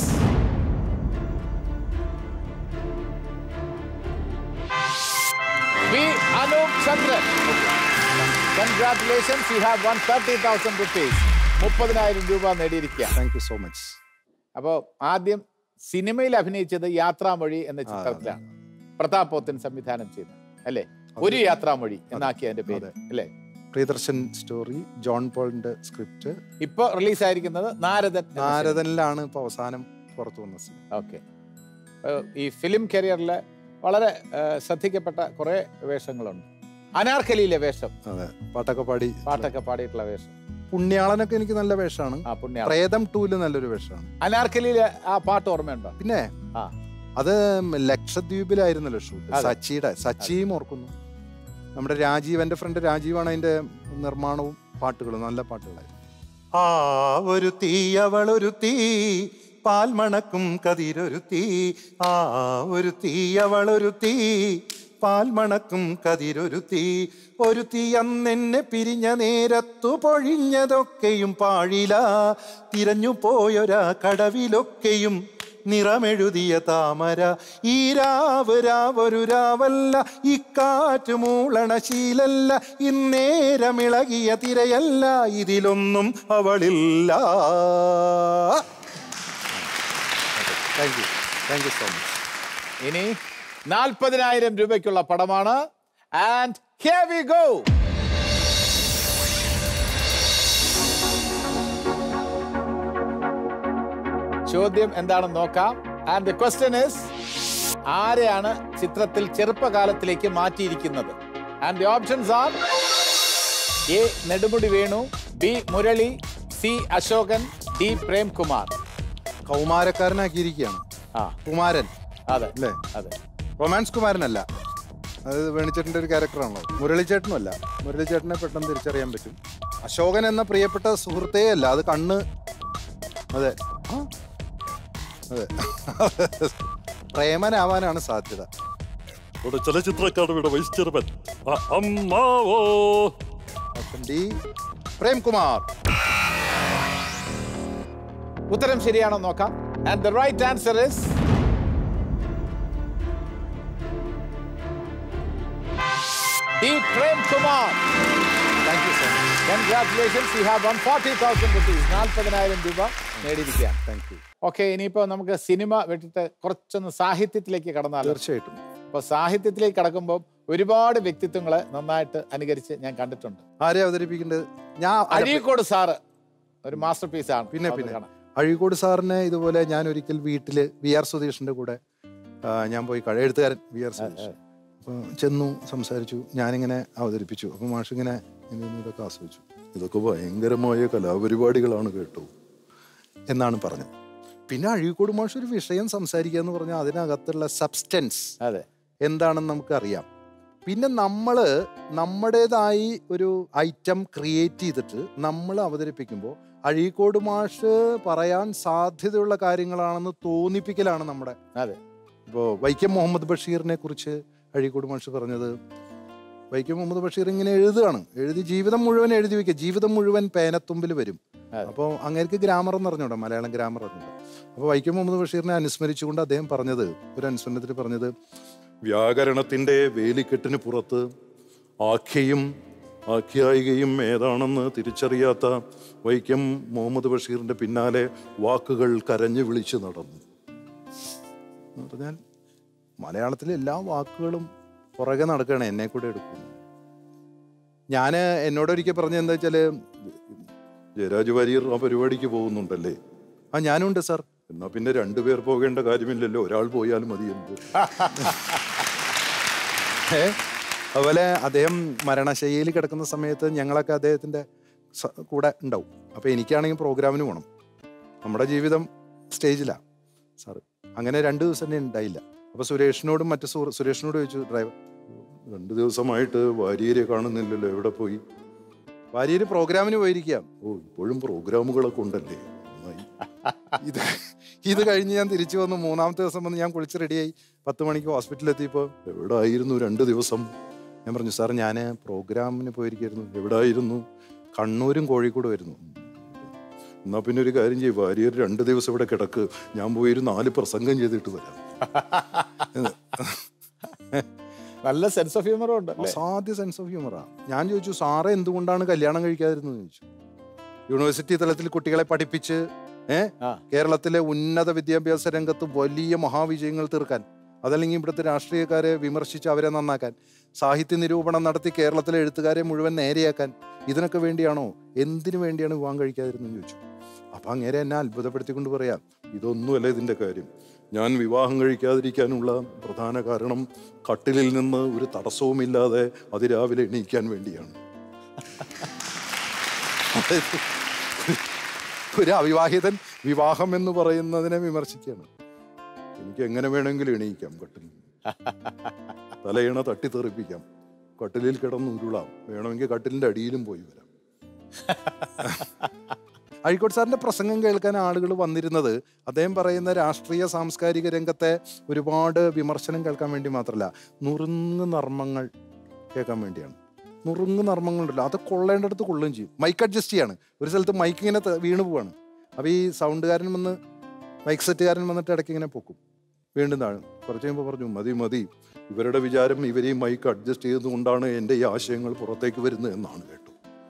B Anoop Chandran congratulations you have won thirty thousand rupees മുപ്പതിനായിരം രൂപ നേടിയിരിക്കുക താങ്ക് യു സോ മച്ച് അപ്പോൾ ആദ്യം സിനിമയിൽ അഭിനയിച്ചത് യാത്രാമൊഴി എന്ന ചിത്രത്തിലാണ് പ്രതാപ് പോത്തൻ സംവിധാനം ചെയ്തത് അല്ലേ ഒരു യാത്രാമൊഴി എന്നാക്കി അതിന്റെ പേര് അല്ലേ പ്രിയദർശൻ സ്റ്റോറി ജോൺ പോളിന്റെ സ്ക്രിപ്റ്റ് ഇപ്പൊ റിലീസായിരിക്കുന്നത് നാരദൻ എന്ന സിനിമ. നാരദനിലാണ് ഇപ്പൊ അവസാനം പുറത്തു വന്ന സിനിമ ഓക്കെ ഈ ഫിലിം കരിയറിലെ വളരെ ആ, ശ്രദ്ധിക്കപ്പെട്ട കുറെ വേഷങ്ങളുണ്ട് അനാർക്കലിയിലെ വേഷം അതെ പാട്ടൊക്കെ പാടി പാട്ടൊക്കെ പാടിയിട്ടുള്ള വേഷം പുണ്യാളനൊക്കെ എനിക്ക് നല്ല വേഷമാണ് ആ പുണ്യ പ്രേതം ടൂല് നല്ലൊരു വേഷമാണ് അനാർക്കലിയിലെ ആ പാട്ട് ഓർമ്മയുണ്ടോ പിന്നെ ആ അത് ലക്ഷദ്വീപിലായിരുന്നല്ലോ ഷൂട്ട് അതെ. സച്ചിയുടെ സച്ചിയും ഓർക്കുന്നു നമ്മുടെ രാജീവ് എന്റെ ഫ്രണ്ട് രാജീവാണ് അതിന്റെ നിർമ്മാണവും പാട്ടുകളും നല്ല പാട്ടുകളായിരുന്നു ആ ഒരു തീ അവളൊരു തീ പാൽമണക്കും കതിരൊരു തീ ആ ഒരു തീ അവളൊരു തീ പാൽമണക്കും കതിരൊരു തീ ഒരു തീ അന്നെന്നെ പിരിഞ്ഞ നേരത്തു പൊഴിഞ്ഞതൊക്കെയും പാഴില തിരഞ്ഞു പോയൊരാ കടവിലൊക്കെയും നിറമെഴുതിയ താമര ഈ രാവ് രാവൊരു രാവല്ല ഇക്കാറ്റ് മൂളണ ശീലല്ല ഇന്നേരമിളകിയ തിരയല്ല ഇതിലൊന്നും അവളില്ല thank you thank you so much ഇനി നാൽപ്പതിനായിരം രൂപയ്ക്കുള്ള പടമാണ് ആൻഡ് ഹിയർ വി ഗോ ചോദ്യം എന്താണെന്ന് നോക്കാം ആൻഡ് ദ ക്വസ്റ്റ്യൻ ഇസ് ആരെയാണ് ചിത്രത്തിൽ ചെറുപ്പകാലത്തിലേക്ക് മാറ്റിയിരിക്കുന്നത് and the options are A Nedumudi Venu B Murali C Ashokan D Premkumar കൗമാരക്കാരനാക്കിയിരിക്കുകയാണ് ആ കുമാരൻ അതെ അല്ലേ അതെ റൊമാൻസ് കുമാരനല്ല അത് വേണിച്ചേട്ടൻ്റെ ഒരു ക്യാരക്ടറാണല്ലോ മുരളിച്ചേട്ടനും അല്ല മുരളിച്ചേട്ടനെ പെട്ടെന്ന് തിരിച്ചറിയാൻ പറ്റും അശോകൻ എന്ന പ്രിയപ്പെട്ട സുഹൃത്തേ അല്ല അത് കണ്ണ് അതെ ആ, അതെ പ്രേമനാവാനാണ് സാധ്യത ഒരു ചലച്ചിത്രക്കാരുടെ വൈസ് ചെയർമാൻ അമ്മാവോ ഓപ്ഷൻ ഡി പ്രേംകുമാർ ഉത്തരം ശരിയാണോ നോക്കാം and the right answer is D Prem Kumar thank you so much congratulations you have won forty thousand rupees നാൽപ്പതിനായിരം രൂപ നേടിയിരിക്കുകയാണ് താങ്ക് യു ഓക്കെ ഇനിയിപ്പോൾ നമുക്ക് സിനിമ വിട്ടിട്ട് കുറച്ചൊന്ന് സാഹിത്യത്തിലേക്ക് കടന്നാലോ തീർച്ചയായിട്ടും അപ്പോൾ സാഹിത്യത്തിലേക്ക് കടക്കുമ്പോൾ ഒരുപാട് വ്യക്തിത്വങ്ങളെ നന്നായിട്ട് അനുകരിച്ച് ഞാൻ കണ്ടിട്ടുണ്ട് ആരെ അവതരിപ്പിക്കേണ്ടത് ഞാൻ അഴീക്കോട് സാറ് ഒരു മാസ്റ്റർ പീസ് ആണ് പിന്നെ, അത് പിന്നെ. കാണാം. അഴീക്കോട് സാറിനെ ഇതുപോലെ ഞാൻ ഒരിക്കൽ വീട്ടിൽ വി ആർ സുധീഷിന്റെ കൂടെ ആ, ഞാൻ പോയി കഴ എഴുത്തുകാരൻ വി ആർ സുധീഷ് അപ്പോൾ ചെന്നു സംസാരിച്ചു ഞാനിങ്ങനെ അവതരിപ്പിച്ചു അപ്പോൾ മാഷ് ഇങ്ങനെ ഇങ്ങനെ ഇതൊക്കെ ആസ്വദിച്ചു ഇതൊക്കെ ഭയങ്കരമായ കലാപരിപാടികളാണ് കേട്ടോ എന്നാണ് പറഞ്ഞത് പിന്നെ അഴീക്കോട് മാഷ് ഒരു വിഷയം സംസാരിക്കുക എന്ന് പറഞ്ഞാൽ അതിനകത്തുള്ള സബ്സ്റ്റൻസ് അതെ എന്താണെന്ന് നമുക്കറിയാം പിന്നെ നമ്മൾ നമ്മുടേതായി ഒരു ഐറ്റം ക്രിയേറ്റ് ചെയ്തിട്ട് നമ്മൾ അവതരിപ്പിക്കുമ്പോൾ അഴീക്കോട് മാഷ് പറയാൻ സാധ്യതയുള്ള കാര്യങ്ങളാണെന്ന് തോന്നിപ്പിക്കലാണ് നമ്മുടെ അതെ ഇപ്പോൾ വൈക്കം മുഹമ്മദ് ബഷീറിനെ കുറിച്ച് അഴീക്കോട് മാഷ് പറഞ്ഞത് വൈക്കം മുഹമ്മദ് ബഷീർ ഇങ്ങനെ എഴുതുകയാണ് എഴുതി ജീവിതം മുഴുവൻ എഴുതി വെക്കുക ജീവിതം മുഴുവൻ പേനത്തുമ്പിൽ വരും അതെ. അപ്പോൾ അങ്ങേർക്ക് ഗ്രാമർ എന്ന് അറിഞ്ഞൂടാ മലയാളം ഗ്രാമർ അറിഞ്ഞൂടാ അപ്പോൾ വൈക്കം മുഹമ്മദ് ബഷീറിനെ അനുസ്മരിച്ചുകൊണ്ട് അദ്ദേഹം പറഞ്ഞത് ഒരു അനുസ്മരണത്തിൽ പറഞ്ഞത് വ്യാകരണത്തിന്റെ വേലിക്കെട്ടിന് പുറത്ത് ആഖ്യയും ആഖ്യായികയും ഏതാണെന്ന് തിരിച്ചറിയാത്ത വൈക്കം മുഹമ്മദ് ബഷീറിന്റെ പിന്നാലെ വാക്കുകൾ കരഞ്ഞു വിളിച്ചു നടന്നു എന്ന് പറഞ്ഞാൽ മലയാളത്തിലെ എല്ലാ വാക്കുകളും പുറകെ നടക്കുകയാണ് എന്നെ കൂടെ എടുക്കുന്നു ഞാൻ എന്നോട് ഒരിക്കൽ പറഞ്ഞത് എന്താ വെച്ചാൽ ജയരാജ് വാര്യർ ആ പരിപാടിക്ക് പോകുന്നുണ്ടല്ലേ ആ ഞാനുണ്ട് സാർ എന്നാ പിന്നെ രണ്ടുപേർ പോകേണ്ട കാര്യമില്ലല്ലോ ഒരാൾ പോയാൽ മതിയല്ലോ ഏ? അതുപോലെ അദ്ദേഹം മരണശൈലിയിൽ കിടക്കുന്ന സമയത്ത് ഞങ്ങളൊക്കെ അദ്ദേഹത്തിൻ്റെ സ- കൂടെ ഉണ്ടാവും അപ്പോൾ എനിക്കാണെങ്കിൽ പ്രോഗ്രാമിന് പോകണം നമ്മുടെ ജീവിതം സ്റ്റേജിലാണ് സാറ് അങ്ങനെ രണ്ട് ദിവസം തന്നെ ഉണ്ടായില്ല അപ്പോൾ സുരേഷിനോടും മറ്റു സുഹൃ സുരേഷിനോട് ചോദിച്ചു ഡ്രൈവർ രണ്ടു ദിവസമായിട്ട് വാര്യരെ കാണുന്നില്ലല്ലോ എവിടെ പോയി ഭാര്യയിൽ പ്രോഗ്രാമിന് പോയിരിക്കുക ഓ ഇപ്പോഴും പ്രോഗ്രാമുകളൊക്കെ ഉണ്ടല്ലേ നന്നായി. ഇത് ഇത് കഴിഞ്ഞ് ഞാൻ തിരിച്ചു വന്നു മൂന്നാമത്തെ ദിവസം വന്ന് ഞാൻ കുളിച്ച് റെഡിയായി പത്ത് മണിക്ക് ഹോസ്പിറ്റലിൽ എത്തിയപ്പോൾ എവിടെ ആയിരുന്നു രണ്ട് ദിവസം ഞാൻ പറഞ്ഞു സാർ ഞാൻ പ്രോഗ്രാമിന് പോയിരിക്കായിരുന്നു എവിടായിരുന്നു കണ്ണൂരും കോഴിക്കോടും ആയിരുന്നു എന്നാ പിന്നെ ഒരു കാര്യം ചെയ്യും വാര്യർ രണ്ട് ദിവസം ഇവിടെ കിടക്ക് ഞാൻ പോയി ഒരു നാല് പ്രസംഗം ചെയ്തിട്ട് വരാം നല്ല സെൻസ് ഓഫ് ഹ്യൂമറും ഉണ്ട് അല്ലേ? അസാധ്യ സെൻസ് ഓഫ് ഹ്യൂമറാ ഞാൻ ചോദിച്ചു സാറ് എന്തുകൊണ്ടാണ് കല്യാണം കഴിക്കാതിരുന്നത് ചോദിച്ചു യൂണിവേഴ്സിറ്റി തലത്തിൽ കുട്ടികളെ പഠിപ്പിച്ച് ഏ ആ. കേരളത്തിലെ ഉന്നത വിദ്യാഭ്യാസ രംഗത്ത് വലിയ മഹാവിജയങ്ങൾ തീർക്കാൻ അതല്ലെങ്കിൽ ഇവിടുത്തെ രാഷ്ട്രീയക്കാരെ വിമർശിച്ച് അവരെ നന്നാക്കാൻ സാഹിത്യ നിരൂപണം നടത്തി കേരളത്തിലെ എഴുത്തുകാരെ മുഴുവൻ നേരെയാക്കാൻ ഇതിനൊക്കെ വേണ്ടിയാണോ എന്തിനു വേണ്ടിയാണ് വിവാഹം കഴിക്കാതിരുന്നെന്ന് ചോദിച്ചു അപ്പൊ അങ്ങേരെ എന്നെ അത്ഭുതപ്പെടുത്തിക്കൊണ്ട് പറയാം ഇതൊന്നുമല്ല ഇതിന്റെ കാര്യം ഞാൻ വിവാഹം കഴിക്കാതിരിക്കാനുള്ള പ്രധാന കാരണം കട്ടിലിൽ നിന്ന് ഒരു തടസ്സവുമില്ലാതെ അതിരാവിലെ എണീക്കാൻ വേണ്ടിയാണ് അതായത് ഒരു അവിവാഹിതൻ വിവാഹം എന്ന് പറയുന്നതിനെ വിമർശിക്കുകയാണ് എനിക്ക് എങ്ങനെ വേണമെങ്കിലും എണീക്കാം കട്ടിലിൽ തലയിണ തട്ടിത്തെറിപ്പിക്കാം കട്ടിലിൽ കിടന്ന് ഉരുളാം വേണമെങ്കിൽ കട്ടിലിന്റെ അടിയിലും പോയി വരാം അഴീക്കോട് സാറിന്റെ പ്രസംഗം കേൾക്കാൻ ആളുകൾ വന്നിരുന്നത് അദ്ദേഹം പറയുന്ന രാഷ്ട്രീയ സാംസ്കാരിക രംഗത്തെ ഒരുപാട് വിമർശനം കേൾക്കാൻ വേണ്ടി മാത്രമല്ല നുറുങ്ങ് നർമ്മങ്ങൾ കേൾക്കാൻ വേണ്ടിയാണ് നുറുങ്ങ് നർമ്മങ്ങളുണ്ടല്ലോ അത് കൊള്ളേണ്ടടുത്ത് കൊള്ളുകയും ചെയ്യും മൈക്ക് അഡ്ജസ്റ്റ് ചെയ്യാണ് ഒരു സ്ഥലത്ത് മൈക്ക് ഇങ്ങനെ ത- വീണ് പോവാണ് അപ്പോൾ ഈ സൗണ്ടുകാരൻ വന്ന് മൈക്ക് സെറ്റുകാരൻ വന്നിട്ട് ഇടയ്ക്ക് ഇങ്ങനെ പൊക്കും വീണ്ടും താഴും കുറച്ച് കഴിയുമ്പോൾ പറഞ്ഞു മതി മതി ഇവരുടെ വിചാരം ഇവരെയും മൈക്ക് അഡ്ജസ്റ്റ് ചെയ്തുകൊണ്ടാണ് എൻ്റെ ഈ ആശയങ്ങൾ പുറത്തേക്ക് വരുന്നത് എന്നാണ് കേട്ടു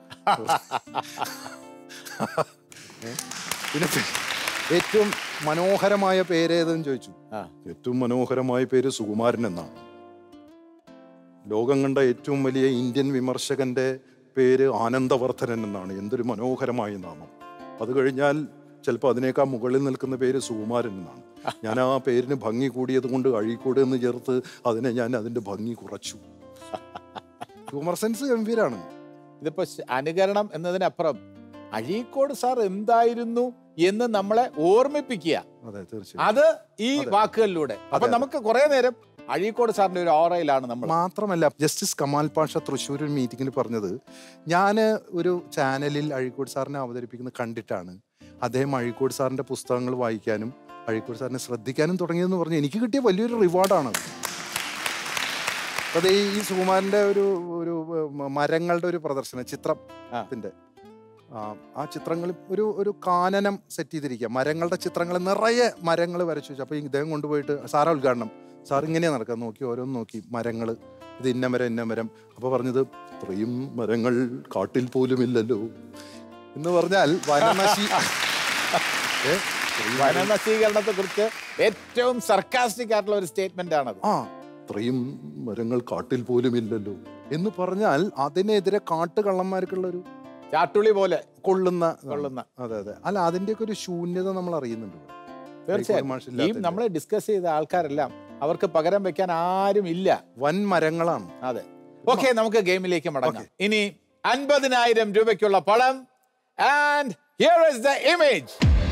പിന്നെ ഏറ്റവും മനോഹരമായ പേര് ഏതെന്ന് ചോദിച്ചു ആ ഏറ്റവും മനോഹരമായ പേര് സുകുമാരൻ എന്നാണ് ലോകം കണ്ട ഏറ്റവും വലിയ ഇന്ത്യൻ വിമർശകന്റെ പേര് ആനന്ദവർദ്ധനൻ എന്നാണ് എന്തൊരു മനോഹരമായ നാമം അത് കഴിഞ്ഞാൽ ചിലപ്പോൾ അതിനേക്കാൾ മുകളിൽ നിൽക്കുന്ന പേര് സുകുമാരൻ എന്നാണ് ഞാൻ ആ പേരിന് ഭംഗി കൂടിയത് കൊണ്ട് അഴീക്കോട് എന്ന് ചേർത്ത് അതിനെ ഞാൻ അതിന്റെ ഭംഗി കുറച്ചു ഹ്യൂമർ സെൻസ് ഗംഭീരാണ് ഇതിപ്പോ ശ- അനുകരണം എന്നതിനപ്പുറം അഴീക്കോട് സാർ എന്തായിരുന്നു എന്ന് നമ്മളെ ഓർമ്മിപ്പിക്കുക അതെ തീർച്ചയായും അത് ഈ അതെ. വാക്കുകളിലൂടെ അപ്പൊ അതെ. നമുക്ക് കുറെ നേരം അഴീക്കോട് സാറിന്റെ ഒരു ഓറയിലാണ് നമ്മൾ മാത്രമല്ല ജസ്റ്റിസ് കമാൽ പാഷ തൃശ്ശൂർ ഒരു മീറ്റിങ്ങിൽ പറഞ്ഞത് ഞാൻ ഒരു ചാനലിൽ അഴീക്കോട് സാറിനെ അവതരിപ്പിക്കുന്നത് കണ്ടിട്ടാണ് അദ്ദേഹം അഴീക്കോട് സാറിന്റെ പുസ്തകങ്ങൾ വായിക്കാനും അഴീക്കോട് സാറിനെ ശ്രദ്ധിക്കാനും തുടങ്ങിയതെന്ന് പറഞ്ഞു എനിക്ക് കിട്ടിയ വലിയൊരു റിവാർഡാണ് അതെ ഈ സുകുമാരന്റെ ഒരു ഒരു മ- മരങ്ങളുടെ ഒരു പ്രദർശനം ചിത്രത്തിന്റെ ആ, ആ ചിത്രങ്ങൾ ഒരു ഒരു കാനനം സെറ്റ് ചെയ്തിരിക്കുക മരങ്ങളുടെ ചിത്രങ്ങൾ നിറയെ മരങ്ങൾ വരച്ചു വെച്ചു അപ്പോൾ ഇദ്ദേഹം കൊണ്ടുപോയിട്ട് സാറാ ഉദ്ഘാടനം സാർ ഇങ്ങനെയാ നടക്കുക നോക്കി ഓരോന്ന് നോക്കി മരങ്ങൾ ഇത് ഇന്ന മരം ഇന്ന മരം അപ്പോൾ പറഞ്ഞത് ഇത്രയും മരങ്ങൾ കാട്ടിൽ പോലും ഇല്ലല്ലോ എന്ന് പറഞ്ഞാൽ വനനശി ഏ? വനനശീകരണത്തെ കുറിച്ച് ഏറ്റവും സർക്കാസ്റ്റിക് ആയിട്ടുള്ള ഒരു സ്റ്റേറ്റ്മെന്റ് ആണത് ആ ഇത്രയും മരങ്ങൾ കാട്ടിൽ പോലും ഇല്ലല്ലോ എന്ന് പറഞ്ഞാൽ അതിനെതിരെ കാട്ടുകള്ളന്മാർക്കുള്ള ഒരു ചാട്ടുളി പോലെ കൊള്ളുന്ന കൊള്ളുന്ന. അതെ അതെ അല്ല അതിന്റെയൊക്കെ ഒരു ശൂന്യത നമ്മൾ അറിയുന്നുണ്ട് തീർച്ചയായും മാഷ് ഈ ഇല്ലാത്തതിന്റെ. നമ്മൾ ഡിസ്കസ് ചെയ്ത ആൾക്കാരെല്ലാം അവർക്ക് പകരം വെക്കാൻ ആരും ഇല്ല വൻ മരങ്ങളാണ് അതെ ഓക്കെ നമുക്ക് ഗെയിമിലേക്ക് മടങ്ങാം ഇനി അൻപതിനായിരം രൂപയ്ക്കുള്ള പണം and here is the image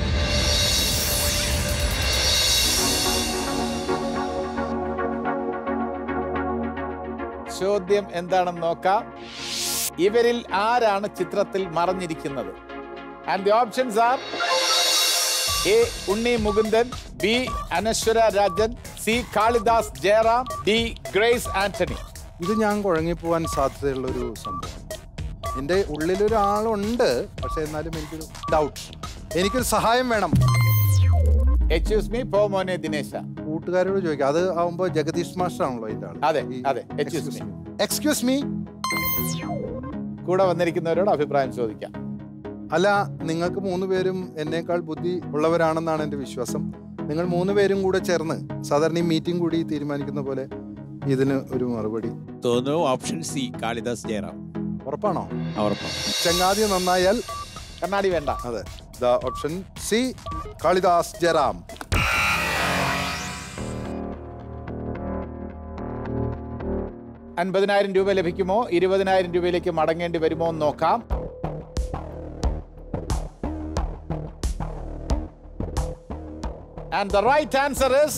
ചോദ്യം എന്താണെന്ന് നോക്കാം ഇവരിൽ ആരാണ് ചിത്രത്തിൽ മറഞ്ഞിരിക്കുന്നത് and the options are A Unni Mukundan B Anaswara Rajan C Kalidas Jayaram D Grace Antony ഇത് ഞാൻ കുഴങ്ങിപ്പോവാൻ സാധ്യതയുള്ള ഒരു സംഭവം എൻ്റെ ഉള്ളിലൊരാളുണ്ട് പക്ഷെ എന്നാലും എനിക്കൊരു ഡൗട്ട് എനിക്കൊരു സഹായം വേണം എക്സ്ക്യൂസ് മീ പോ മോനെ ദിനേശ കൂട്ടുകാരോട് ചോദിക്കാം അത് ആവുമ്പോ ജഗദീഷ് മാസ്റ്റർ ആണല്ലോ അതിന്റെ ആള് അതെ, അതെ. Excuse me. എക്സ്ക്യൂസ് മീ കൂടെ വന്നിരിക്കുന്നവരോട് അഭിപ്രായം ചോദിക്കാം അല്ല നിങ്ങൾക്ക് മൂന്ന് പേരും എന്നേക്കാൾ ബുദ്ധി ഉള്ളവരാണെന്നാണ് എൻ്റെ വിശ്വാസം നിങ്ങൾ മൂന്ന് പേരും കൂടെ ചേർന്ന് സാധാരണ ഈ മീറ്റിംഗ് കൂടി തീരുമാനിക്കുന്ന പോലെ ഇതിന് ഒരു മറുപടി തോന്നുന്നു ഓപ്ഷൻ സി കാളിദാസ് ജയറാം ഉറപ്പാണോ ഉറപ്പാണ് ചങ്ങാതി നന്നായാൽ കണ്ണാടി വേണ്ട അതെ the option C Kalidas Jayaram അൻപതിനായിരം രൂപ ലഭിക്കുമോ ഇരുപതിനായിരം രൂപയിലേക്ക് മടങ്ങേണ്ടി വരുമോ എന്ന് നോക്കാം and the right answer is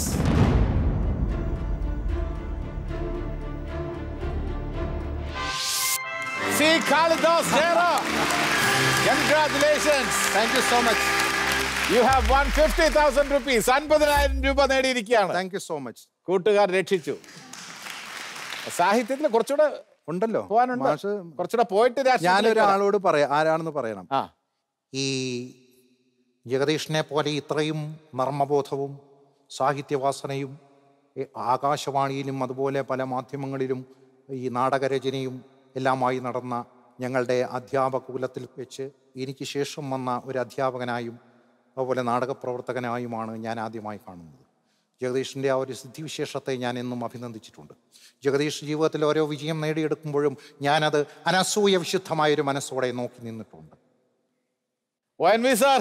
C Kalidas Jayaram congratulations thank you so much you have won fifty thousand rupees അൻപതിനായിരം രൂപ നേടിയിരിക്കുകയാണ് താങ്ക് യു സോ മച്ച് കൂട്ടുകാർ രക്ഷിച്ചു സാഹിത്യത്തിൽ കുറച്ചുകൂടെ ഉണ്ടല്ലോ പോകാനുണ്ട് മാഷ് കുറച്ചുകൂടെ പോയിട്ട് രാഷ്ട്രീയത്തിലേക്ക് വരാം. ഞാനൊരാളോട് പറയാം ആരാണെന്ന് പറയണം ആ ഈ ജഗദീഷിനെ പോലെ ഇത്രയും നർമ്മബോധവും സാഹിത്യവാസനയും ഈ ആകാശവാണിയിലും അതുപോലെ പല മാധ്യമങ്ങളിലും ഈ നാടകരചനയും എല്ലാമായി നടന്ന ഞങ്ങളുടെ അധ്യാപക കുലത്തിൽ വെച്ച് എനിക്ക് ശേഷം വന്ന ഒരു അധ്യാപകനായും അതുപോലെ നാടകപ്രവർത്തകനായുമാണ് ഞാൻ ആദ്യമായി കാണുന്നത് ജഗദീഷിൻ്റെ ആ ഒരു സിദ്ധിവിശേഷത്തെ ഞാൻ എന്നും അഭിനന്ദിച്ചിട്ടുണ്ട് ജഗദീഷ് ജീവിതത്തിൽ ഓരോ വിജയം നേടിയെടുക്കുമ്പോഴും ഞാനത് അനസൂയ വിശുദ്ധമായൊരു മനസ്സോടെ നോക്കി നിന്നിട്ടുണ്ട് ഒ എൻ വി സാർ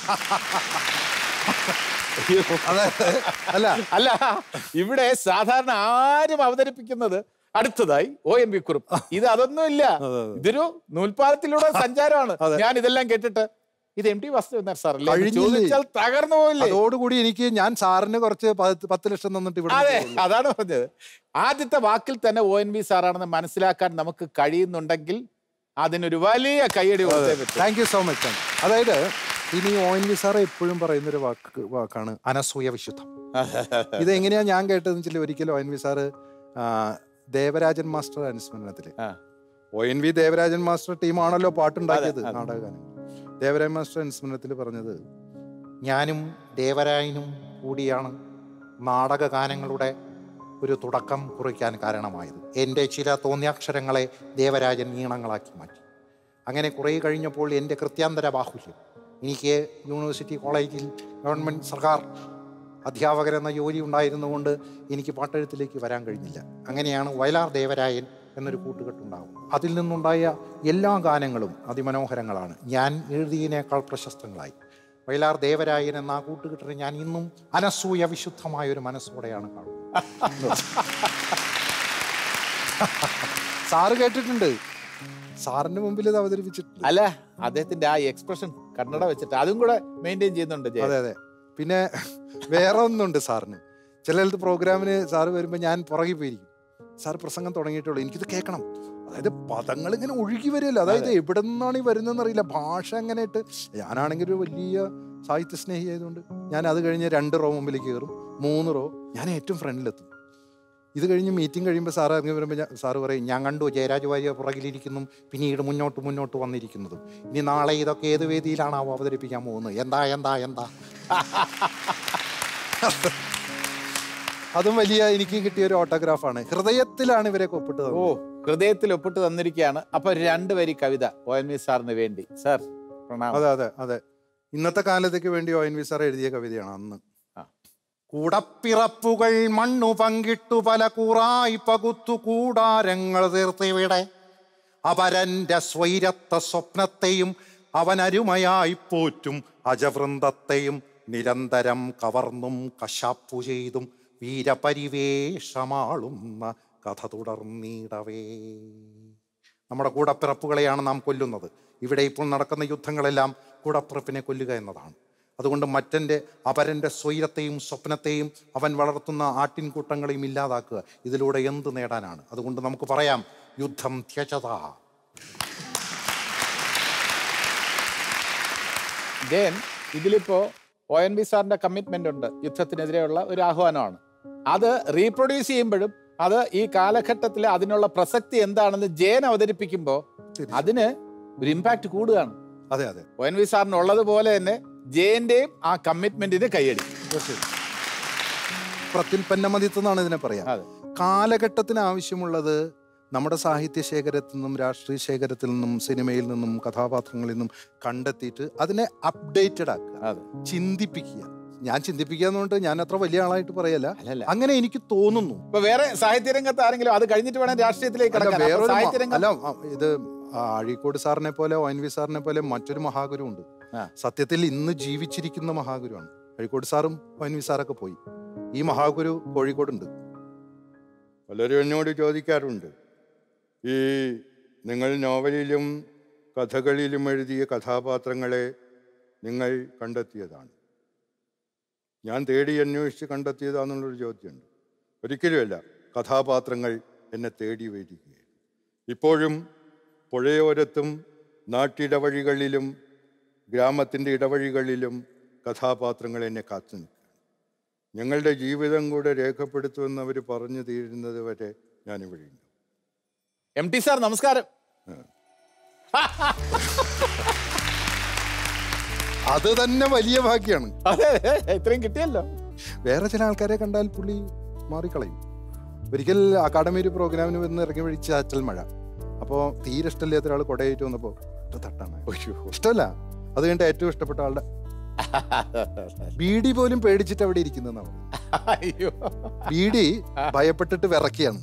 അതായത് അല്ല അല്ല ഇവിടെ സാധാരണ ആരും അവതരിപ്പിക്കുന്നത് അടുത്തതായി ഒ എൻ വി കുറുപ്പ് ഇത് അതൊന്നുമില്ല ഇതൊരു നൂൽപാലത്തിലൂടെ സഞ്ചാരമാണ് ഞാൻ ഇതെല്ലാം കേട്ടിട്ട് ഇത് എം ടി വാസുദേവൻ സാർ അല്ലേ എന്ന് കഴിഞ്ഞില്ലേ? ചോദിച്ചാൽ തകർന്നു പോയില്ലേ അതോടുകൂടി എനിക്ക് ഞാൻ സാറിന് കുറച്ച് പത്ത് പത്ത് ലക്ഷം തന്നിട്ട് ഇവിടെ അതെ അതാണ് പറഞ്ഞത് ആദ്യത്തെ വാക്കിൽ തന്നെ ഒ എൻ വി സാറാണെന്ന് മനസ്സിലാക്കാൻ നമുക്ക് കഴിയുന്നുണ്ടെങ്കിൽ അതിനൊരു വലിയ കൈയടി കൊടുത്തേ പറ്റൂ താങ്ക് യു സോ മച്ച് അതായത് ഇനി ഒ എൻ വി സാറ് എപ്പോഴും പറയുന്ന ഒരു വാക്ക് വാക്കാണ് അനസൂയ വിശുദ്ധം ഇത് എങ്ങനെയാ ഞാൻ കേട്ടതെന്ന് വെച്ചാൽ ഒരിക്കലും ഒ എൻ വി സാറ് ആ, ദേവരാജൻ മാസ്റ്റർ അനുസ്മരണത്തില് ആ. O N V Devarajan master ടീമാണല്ലോ പാട്ടുണ്ടാക്കിയത് അതെ, അതെ. നാടകഗാനം ദേവരാജൻ മാസ്റ്റർ അനുസ്മരണത്തിൽ പറഞ്ഞത് ഞാനും ദേവരായനും കൂടിയാണ് നാടകഗാനങ്ങളുടെ ഒരു തുടക്കം കുറിക്കാൻ കാരണമായത് എൻ്റെ ചില തോന്നിയാക്ഷരങ്ങളെ ദേവരാജൻ ഈണങ്ങളാക്കി മാറ്റി അങ്ങനെ കുറേ കഴിഞ്ഞപ്പോൾ എൻ്റെ കൃത്യാന്തര ബാഹുല്യം എനിക്ക് യൂണിവേഴ്സിറ്റി കോളേജിൽ ഗവൺമെൻറ് സർക്കാർ അധ്യാപകരെന്ന ജോലി ഉണ്ടായിരുന്നുകൊണ്ട് എനിക്ക് പാട്ടെഴുത്തിലേക്ക് വരാൻ കഴിഞ്ഞില്ല അങ്ങനെയാണ് വയലാർ ദേവരായൻ എന്നൊരു കൂട്ടുകെട്ടുണ്ടാകും അതിൽ നിന്നുണ്ടായ എല്ലാ ഗാനങ്ങളും അതിമനോഹരങ്ങളാണ് ഞാൻ എഴുതിയതിനേക്കാൾ പ്രശസ്തങ്ങളായി വയലാർ ദേവരായൻ എന്ന ആ കൂട്ടുകെട്ടിനെ ഞാൻ ഇന്നും അനസൂയ വിശുദ്ധമായ ഒരു മനസ്സോടെയാണ് കാണുന്നത് സാറ് കേട്ടിട്ടുണ്ട് സാറിന്റെ മുമ്പിൽ ഇത് അവതരിപ്പിച്ചിട്ടുണ്ട് അല്ല അദ്ദേഹത്തിന്റെ ആ എക്സ്പ്രഷൻ കണ്ണട വെച്ചിട്ട് അതും കൂടെ മെയിൻറ്റെയിൻ ചെയ്യുന്നുണ്ട് ജയ. അതെ അതെ പിന്നെ വേറെ ഒന്നുണ്ട് സാറിന് ചിലയിടത്ത് പ്രോഗ്രാമിന് സാറ് വരുമ്പോൾ ഞാൻ പുറകിൽ പോയിരിക്കും സാർ പ്രസംഗം തുടങ്ങിയിട്ടുള്ളൂ എനിക്കിത് കേൾക്കണം അതായത് പദങ്ങൾ ഇങ്ങനെ ഒഴുകി വരികയല്ലോ അതായത് എവിടെ നിന്നാണ് ഈ വരുന്നതെന്ന് അറിയില്ല ഭാഷ അങ്ങനെ ഇട്ട് ഞാനാണെങ്കിൽ ഒരു വലിയ സാഹിത്യ സ്നേഹി ആയതുകൊണ്ട് ഞാൻ അത് കഴിഞ്ഞ് രണ്ട് റോ മുമ്പിലേക്ക് കയറും മൂന്ന് റോ ഞാൻ ഏറ്റവും ഫ്രണ്ടിലെത്തും ഇത് കഴിഞ്ഞ് മീറ്റിംഗ് കഴിയുമ്പോൾ സാറ് ഇറങ്ങി വരുമ്പോൾ ഞാൻ സാറ് പറയും ഞാൻ കണ്ടു ജയരാജ് വാര്യ പുറകിലിരിക്കുന്നു പിന്നീട് മുന്നോട്ട് മുന്നോട്ട് വന്നിരിക്കുന്നതും ഇനി നാളെ ഇതൊക്കെ ഏത് വേദിയിലാണാവോ അവതരിപ്പിക്കാൻ പോകുന്നത് എന്താ എന്താ എന്താ അതും വലിയ എനിക്ക് കിട്ടിയ ഒരു ഓട്ടോഗ്രാഫാണ് ഹൃദയത്തിലാണ് ഇവരെയൊക്കെ ഒപ്പിട്ട് ഓ തന്നത്. ഹൃദയത്തിൽ ഒപ്പിട്ട് തന്നിരിക്കുകയാണ് അപ്പൊ രണ്ട് വരി കവിത ഒ എൻ വി സാറിന് വേണ്ടി സാർ പ്രണാമം അതെ അതെ അതെ ഇന്നത്തെ കാലത്തേക്ക് വേണ്ടി ഒ എൻ വി സാർ എഴുതിയ കവിതയാണ് അന്ന് ആ. കൂടപ്പിറപ്പുകൾ മണ്ണു പങ്കിട്ടു പല കൂറായി പകുത്തു കൂടാരങ്ങൾ തീർത്തിവിടെ അവരന്റെ സ്വൈരത്ത സ്വപ്നത്തെയും അവൻ അരുമയായി പോറ്റും അജവൃന്ദത്തെയും നിരന്തരം കവർന്നും കശാപ്പു ചെയ്തും വീരപരിവേഷമാളുന്ന കഥ തുടർന്നിടവേ നമ്മുടെ കൂടപ്പിറപ്പുകളെയാണ് നാം കൊല്ലുന്നത് ഇവിടെ ഇപ്പോൾ നടക്കുന്ന യുദ്ധങ്ങളെല്ലാം കൂടപ്പിറപ്പിനെ കൊല്ലുക എന്നതാണ് അതുകൊണ്ട് മറ്റൻ്റെ അപരൻ്റെ സ്വൈരത്തെയും സ്വപ്നത്തെയും അവൻ വളർത്തുന്ന ആട്ടിൻകൂട്ടങ്ങളെയും ഇല്ലാതാക്കുക ഇതിലൂടെ എന്ത് നേടാനാണ് അതുകൊണ്ട് നമുക്ക് പറയാം യുദ്ധം ത്യജത ജയൻ ഇതിലിപ്പോ ഒ എൻ വി സാറിന്റെ കമ്മിറ്റ്മെന്റ് ഉണ്ട് യുദ്ധത്തിനെതിരെയുള്ള ഒരു ആഹ്വാനമാണ് അത് റീപ്രൊഡ്യൂസ് ചെയ്യുമ്പോഴും അത് ഈ കാലഘട്ടത്തിൽ അതിനുള്ള പ്രസക്തി എന്താണെന്ന് ജയൻ അവതരിപ്പിക്കുമ്പോൾ അതിന് ഒരു ഇമ്പാക്ട് കൂടുകയാണ് അതെ അതെ ഒ എൻ വി സാറിന് ഉള്ളതുപോലെ തന്നെ ജയന്റെയും ആ കമ്മിറ്റ്മെന്റിന് കൈയടി പ്രത്യുൽപ്പന്നമതിത്വം എന്നാണ് ഇതിനെ പറയാം അതെ. കാലഘട്ടത്തിന് ആവശ്യമുള്ളത് നമ്മുടെ സാഹിത്യ ശേഖരത്തിൽ നിന്നും രാഷ്ട്രീയ ശേഖരത്തിൽ നിന്നും സിനിമയിൽ നിന്നും കഥാപാത്രങ്ങളിൽ നിന്നും കണ്ടെത്തിയിട്ട് അതിനെ അപ്ഡേറ്റഡ് ആക്കുക അതെ ചിന്തിപ്പിക്കുക ഞാൻ ചിന്തിപ്പിക്കുക എന്നുകൊണ്ട് ഞാൻ അത്ര വലിയ ആളായിട്ട് പറയല്ല അല്ലല്ല അങ്ങനെ എനിക്ക് തോന്നുന്നു ഇപ്പൊ വേറെ സാഹിത്യ രംഗത്ത് ആരെങ്കിലും അത് കഴിഞ്ഞിട്ട് വേണം രാഷ്ട്രീയത്തിലേക്ക് അല്ല, കടക്കാൻ അപ്പൊ വേറൊരു സാഹിത്യ മ- രംഗം അല്ല ആ, ഇത് ആ, അഴീക്കോട് സാറിനെ പോലെ ഒ എൻ വി സാറിനെ പോലെ മറ്റൊരു മഹാഗുരു ഉണ്ട് ആ. സത്യത്തിൽ ഇന്ന് ജീവിച്ചിരിക്കുന്ന മഹാഗുരുവാണ് അഴീക്കോട് സാറും ഒ എൻ വി സാറൊക്കെ പോയി ഈ മഹാഗുരു കോഴിക്കോടുണ്ട് പലരും എന്നോട് ചോദിക്കാറുണ്ട് ഈ നിങ്ങൾ നോവലിലും കഥകളിലും എഴുതിയ കഥാപാത്രങ്ങളെ നിങ്ങൾ കണ്ടെത്തിയതാണ് ഞാൻ തേടി അന്വേഷിച്ച് കണ്ടെത്തിയതാണെന്നുള്ളൊരു ചോദ്യമുണ്ട് ഒരിക്കലുമല്ല കഥാപാത്രങ്ങൾ എന്നെ തേടി വരികയാണ് ഇപ്പോഴും പുഴയോരത്തും നാട്ടിടവഴികളിലും ഗ്രാമത്തിൻ്റെ ഇടവഴികളിലും കഥാപാത്രങ്ങൾ എന്നെ കാത്തു നിൽക്കുകയാണ് ഞങ്ങളുടെ ജീവിതം കൂടെ രേഖപ്പെടുത്തുമെന്ന് അവർ പറഞ്ഞു തീരുന്നത് വരെ ഞാനിവിടെയുണ്ട് എം ടി സാർ നമസ്കാരം അത് തന്നെ വലിയ ഭാഗ്യമാണ് അതെ ഇത്രയും കിട്ടിയല്ലോ വേറെ ചില ആൾക്കാരെ കണ്ടാൽ പുള്ളി മാറിക്കളയും ഒരിക്കൽ അക്കാഡമി ഒരു പ്രോഗ്രാമിന് വന്ന് ഇറങ്ങി വഴി ചാറ്റൽ മഴ അപ്പോൾ തീരെ ഇഷ്ടമില്ലാത്ത ഒരാൾ കൊടയേറ്റ് വന്നപ്പോൾ ഒറ്റ തട്ടാണ് ഇഷ്ടമല്ല അത് കഴിഞ്ഞിട്ട് ഏറ്റവും ഇഷ്ടപ്പെട്ട ആളുടെ ബീഡി പോലും പേടിച്ചിട്ട് അവിടെ ഇരിക്കുന്നതാണ് അയ്യോ ബീഡി ഭയപ്പെട്ടിട്ട് വിറക്കിയാണ്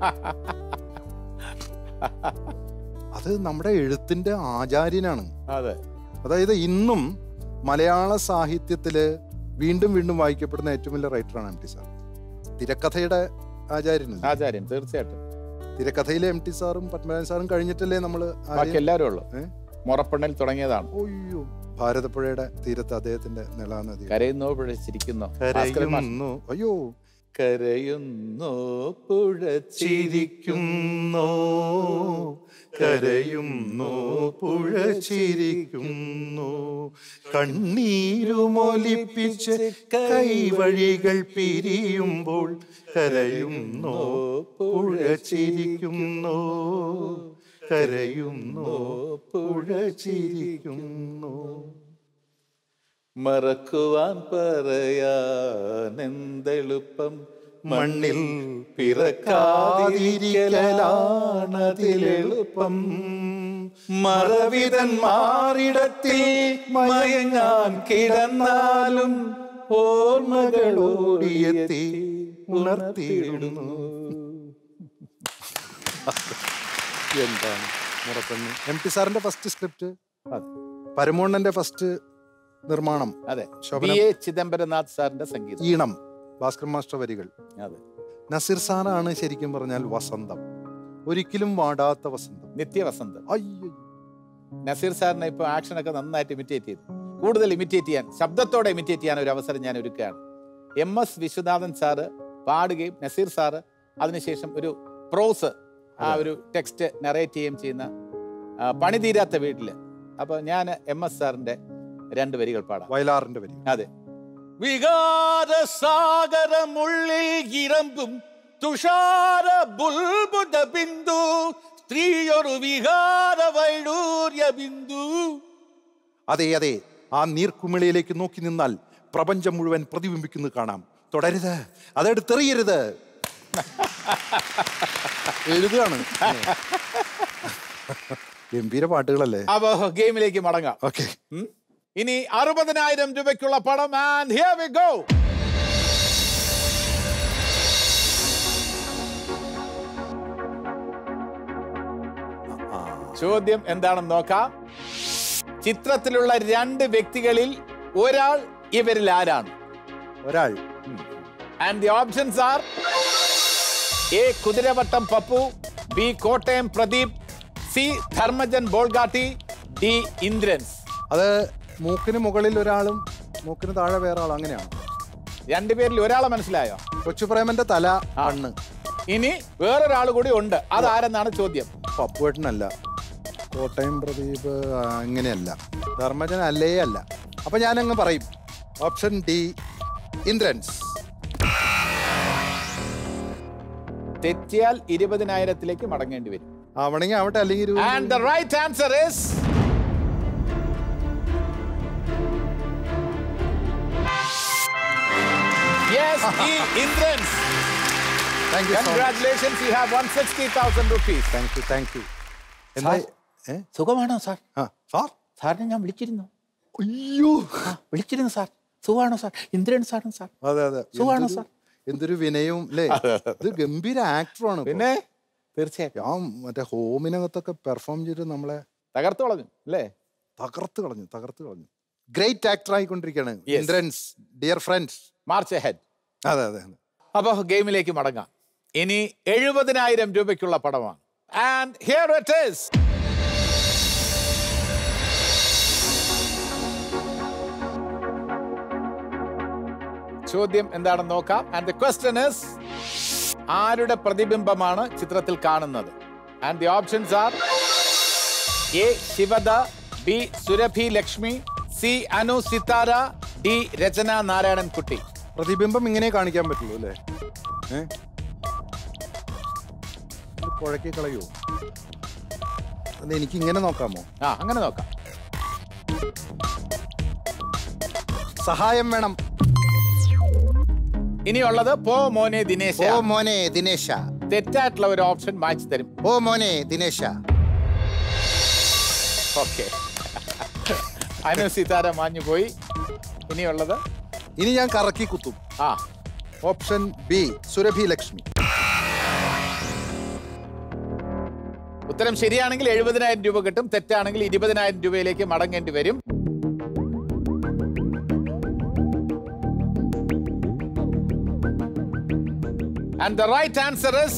അത് നമ്മുടെ എഴുത്തിന്റെ ആചാര്യനാണ് അതെ അതായത് ഇന്നും മലയാള സാഹിത്യത്തില് വീണ്ടും വീണ്ടും വായിക്കപ്പെടുന്ന ഏറ്റവും വലിയ റൈറ്ററാണ് എം ടി സാർ തിരക്കഥയുടെ ആചാര്യനല്ല ആചാര്യൻ തീർച്ചയായിട്ടും തിരക്കഥയിലെ എം ടി സാറും പത്മനാഭൻ സാറും കഴിഞ്ഞിട്ടല്ലേ നമ്മള് ബാക്കി എല്ലാവരും ഉള്ളു ഏ? മുറപ്പെണ്ണിൽ തുടങ്ങിയതാണ് ഒയ്യോ ഭാരതപ്പുഴയുടെ തീരത്ത് അദ്ദേഹത്തിന്റെ നിലാനദി കരയുന്നോ പിഴച്ചിരിക്കുന്നോ ഭാസ്കരൻ മാഷ്. കരയുന്നു അയ്യോ കരയുന്നോ പുഴ ചിരിക്കുന്നോ കരയുന്നോ പുഴ ചിരിക്കുന്നു കണ്ണീരുമൊലിപ്പിച്ച് കൈവഴികൾ പിരിയുമ്പോൾ കരയുന്നോ പുഴ ചിരിക്കുന്നു കരയുന്നോ പുഴ ചിരിക്കുന്നു മറക്കുവാൻ പറയാൻ എന്തെളുപ്പം മണ്ണിൽ പിറക്കാതിരിക്കലാണതിലെളുപ്പം മറവിതൻ മാറിടത്തിൽ മയങ്ങാൻ കിടന്നാലും ഓർമ്മകളോടിയെത്തി ഉണർത്തിയിടുന്നു എന്താണ് മുറപ്പെണ്ണ് എം ടി സാറിന്റെ ഫസ്റ്റ് സ്ക്രിപ്റ്റ് അതെ. പരമോണ്ണന്റെ ഫസ്റ്റ് നിർമ്മാണം അതെ ശോഭന ബി എ ചിദംബരനാഥ് സാറിന്റെ സംഗീതം ഈണം ഭാസ്കർ മാസ്റ്റർ വരികൾ അതെ നസീർ സാറാണ് ശരിക്കും പറഞ്ഞാൽ വസന്തം ഒരിക്കലും വാടാത്ത വസന്തം നിത്യവസന്തം അയ്യോ നസീർ സാറിനെ ഇപ്പൊ ആക്ഷൻ ഒക്കെ നന്നായിട്ട് ഇമിറ്റേറ്റ് ചെയ്തു കൂടുതൽ ഇമിറ്റേറ്റ് ചെയ്യാൻ ശബ്ദത്തോടെ ഇമിറ്റേറ്റ് ചെയ്യാൻ ഒരു അവസരം ഞാൻ ഒരുക്കുകയാണ് എം എസ് വിശ്വനാഥൻ സാറ് പാടുകയും നസീർ സാറ് അതിനുശേഷം ഒരു പ്രോസ് ആ ഒരു ടെക്സ്റ്റ് നറേറ്റ് ചെയ്യുകയും ചെയ്യുന്ന ആ, പണി തീരാത്ത വീട്ടില് അപ്പൊ ഞാൻ എം എസ് സാറിന്റെ രണ്ട് വരികൾ പാടാം വയലാറിന്റെ വരി അതെ വികാര സാഗരമുള്ളിൽ ഇരമ്പും തുഷാര ബുൽബുദ ബിന്ദു സ്ത്രീയൊരു വികാര വൈഡൂര്യ ബിന്ദു അതെ അതെ ആ നീർക്കുമിളിയിലേക്ക് നോക്കി നിന്നാൽ പ്രപഞ്ചം മുഴുവൻ പ്രതിബിംബിക്കുന്നത് കാണാം തുടരുത് അതെടുത്തെറിയരുത് എഴുതുകയാണ് ഗംഭീര പാട്ടുകളല്ലേ അപ്പൊ ഗെയിമിലേക്ക് മടങ്ങാം ഓക്കെ ഉം? ഇനി അറുപതിനായിരം രൂപയ്ക്കുള്ള പടം ആൻഡ് ഹിയർ വി ഗോ ചോദ്യം എന്താണെന്ന് നോക്കാം ചിത്രത്തിലുള്ള രണ്ട് വ്യക്തികളിൽ ഒരാൾ ഇവരിൽ ആരാണ് ഒരാൾ and the options are A Kuthiravattam Pappu B Kottayam Pradeep C Dharmajan Bolgatty D Indrans അത് മൂക്കിന് മുകളിൽ ഒരാളും മൂക്കിന് താഴെ വേറെ ആളും അങ്ങനെയാണ് രണ്ടുപേരിൽ ഒരാളെ മനസ്സിലായോ കൊച്ചുപ്രേമന്റെ തല കണ്ണ് ഇനി വേറൊരാൾ കൂടി ഉണ്ട് അതാരെന്നാണ് ചോദ്യം പപ്പുവേട്ടനല്ല കോട്ടയം പ്രദീപ് ആ, അങ്ങനെയല്ല ധർമ്മജൻ അല്ലേ അല്ല അപ്പൊ ഞാൻ അങ്ങ് പറയും ഓപ്ഷൻ ഡി ഇന്ദ്രൻസ് തെറ്റിയാൽ ഇരുപതിനായിരത്തിലേക്ക് മടങ്ങേണ്ടി വരും ആവണമെങ്കിൽ ആവട്ടെ അല്ലെങ്കിൽ ഒരു and the right answer is yes ഈ Indrans thank you congratulations you have 160000 rupees thank you thank you എന്താ ഏ സുഖമാണോ സാർ ആ സാർ സാറിനെ ഞാൻ വിളിച്ചിരുന്നു അയ്യോ ആ, വിളിച്ചിരുന്നു സാർ സുഖമാണോ സാർ ഇന്ദ്രൻ സാറും സാർ അതെ അതെ സുഖാണോ എന്തൊരു- സാർ? എന്തൊരു വിനയവും അല്ലേ ഇത് ഗംഭീര ആക്ടറാണ് പിന്നെ തീർച്ചയായിട്ടും ഞാൻ മറ്റേ ഹോമിനകത്തൊക്കെ പെർഫോം ചെയ്ത് നമ്മളെ തകർത്തു കളഞ്ഞു അല്ലേ തകർത്ത് കളഞ്ഞു തകർത്ത് കളഞ്ഞു ഗ്രേറ്റ് ആക്ടർ ആയിക്കൊണ്ടിരിക്കുകയാണ് Yes. ഇന്ദ്രൻസ് ഡിയർ ഫ്രണ്ട്സ് മാർച്ച് ഹെഡ് അതെ അതെ അതെ. അപ്പോൾ ഗെയിമിലേക്ക് മടങ്ങാം ഇനി എഴുപതിനായിരം രൂപയ്ക്കുള്ള പടമാണ് ആൻഡ് ഹിയർ ഇറ്റ് ഈസ് ചോദ്യം എന്താണെന്ന് നോക്കാം ആൻഡ് ദ ക്വസ്റ്റ്യൻ ഇസ് ആരുടെ പ്രതിബിംബമാണ് ചിത്രത്തിൽ കാണുന്നത് and the options are A Sivada B Surabhi Lakshmi C Anu Sithara D Rachana Narayanankutty പ്രതിബിംബം ഇങ്ങനെ കാണിക്കാൻ പറ്റുള്ളൂ അല്ലേ ഏ ഇത് കുഴക്കി കളയോ അത് എനിക്ക് ഇങ്ങനെ നോക്കാമോ ആ അങ്ങനെ നോക്കാം സഹായം വേണം ഇനിയുള്ളത് പോ മോനെ ദിനേശ ഓ മോനെ ദിനേശ തെറ്റായിട്ടുള്ള ഒരു ഓപ്ഷൻ മാച്ച് തരും ഓ മോനെ ദിനേശ ഓക്കെ അനു സിതാര മാഞ്ഞു പോയി ഇനിയുള്ളത് ഇനി ഞാൻ കറക്കി കുത്തും ആ ഓപ്ഷൻ ബി സുരഭി ലക്ഷ്മി ഉത്തരം ശരിയാണെങ്കിൽ എഴുപതിനായിരം രൂപ കിട്ടും തെറ്റാണെങ്കിൽ ഇരുപതിനായിരം രൂപയിലേക്ക് മടങ്ങേണ്ടി വരും and the right answer is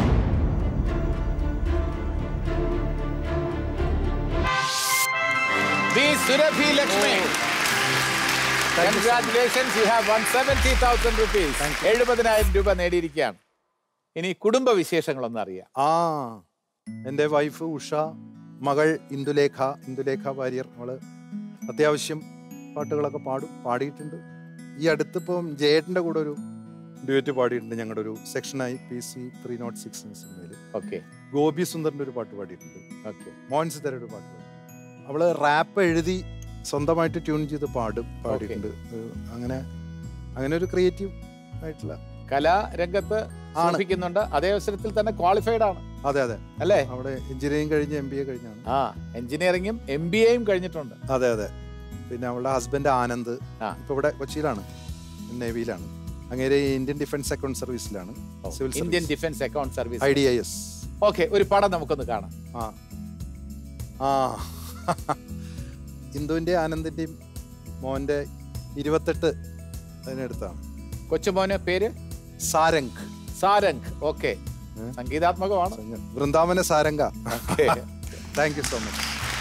B Surabhi Lakshmi congratulations you have won seventy thousand rupees എഴുപതിനായിരം രൂപ നേടിയിരിക്കുകയാണ് ഇനി കുടുംബ വിശേഷങ്ങളൊന്നും അറിയാം ആ എൻ്റെ വൈഫ് ഉഷ മകൾ ഇന്ദുലേഖ ഇന്ദുലേഖ വാര്യർ അവള് അത്യാവശ്യം പാട്ടുകളൊക്കെ പാടും പാടിയിട്ടുണ്ട് ഈ അടുത്തിപ്പം ജയേട്ടൻ്റെ കൂടെ ഒരു ഡ്യൂറ്റ് പാടിയിട്ടുണ്ട് ഞങ്ങളുടെ ഒരു സെക്ഷനായി P C three not six എന്ന സിനിമയിൽ ഓക്കെ ഗോപി സുന്ദറിൻ്റെ ഒരു പാട്ട് പാടിയിട്ടുണ്ട് ഓക്കെ മോഹൻ സിതാര ഒരു പാട്ട് പാടി അവള് റാപ്പ് എഴുതി സ്വന്തമായിട്ട് ട്യൂൺ ചെയ്ത് പാടും പാടിയിട്ടുണ്ട് ഏഹ് അങ്ങനെ അങ്ങനെ ഒരു ക്രിയേറ്റീവ് ആയിട്ടുള്ള കലാരംഗത്ത് ശ്രമിക്കുന്നുണ്ട് അതേ അവസരത്തിൽ തന്നെ ക്വാളിഫൈഡ് ആണ് അതെ അതെ അല്ലേ അവിടെ എഞ്ചിനീയറിംഗ് കഴിഞ്ഞ് എം ബി എ കഴിഞ്ഞാണ് ആ എഞ്ചിനീയറിംഗും എം ബി എയും കഴിഞ്ഞിട്ടുണ്ട് അതെ അതെ പിന്നെ അവളുടെ ഹസ്ബൻഡ് ആനന്ദ് ആ. ഇപ്പൊ ഇവിടെ കൊച്ചിയിലാണ് നേവിയിലാണ് അങ്ങേരെ ഇന്ത്യൻ ഡിഫൻസ് അക്കൗണ്ട് സർവീസിലാണ് civil Indian defence account I service D I S okay ഒരു പടം നമുക്കൊന്ന് കാണാം ആ ആ ഇന്ദുവിന്റെ ആനന്ദിന്റെയും മോന്റെ ഇരുപത്തെട്ട് അതിനടുത്താണ് കൊച്ചുമോന് പേര് സാരംഗ് സാരംഗ് ഓക്കെ ഏ? സംഗീതാത്മകമാണ് Vrindavana Saranga Okay. Thank you so much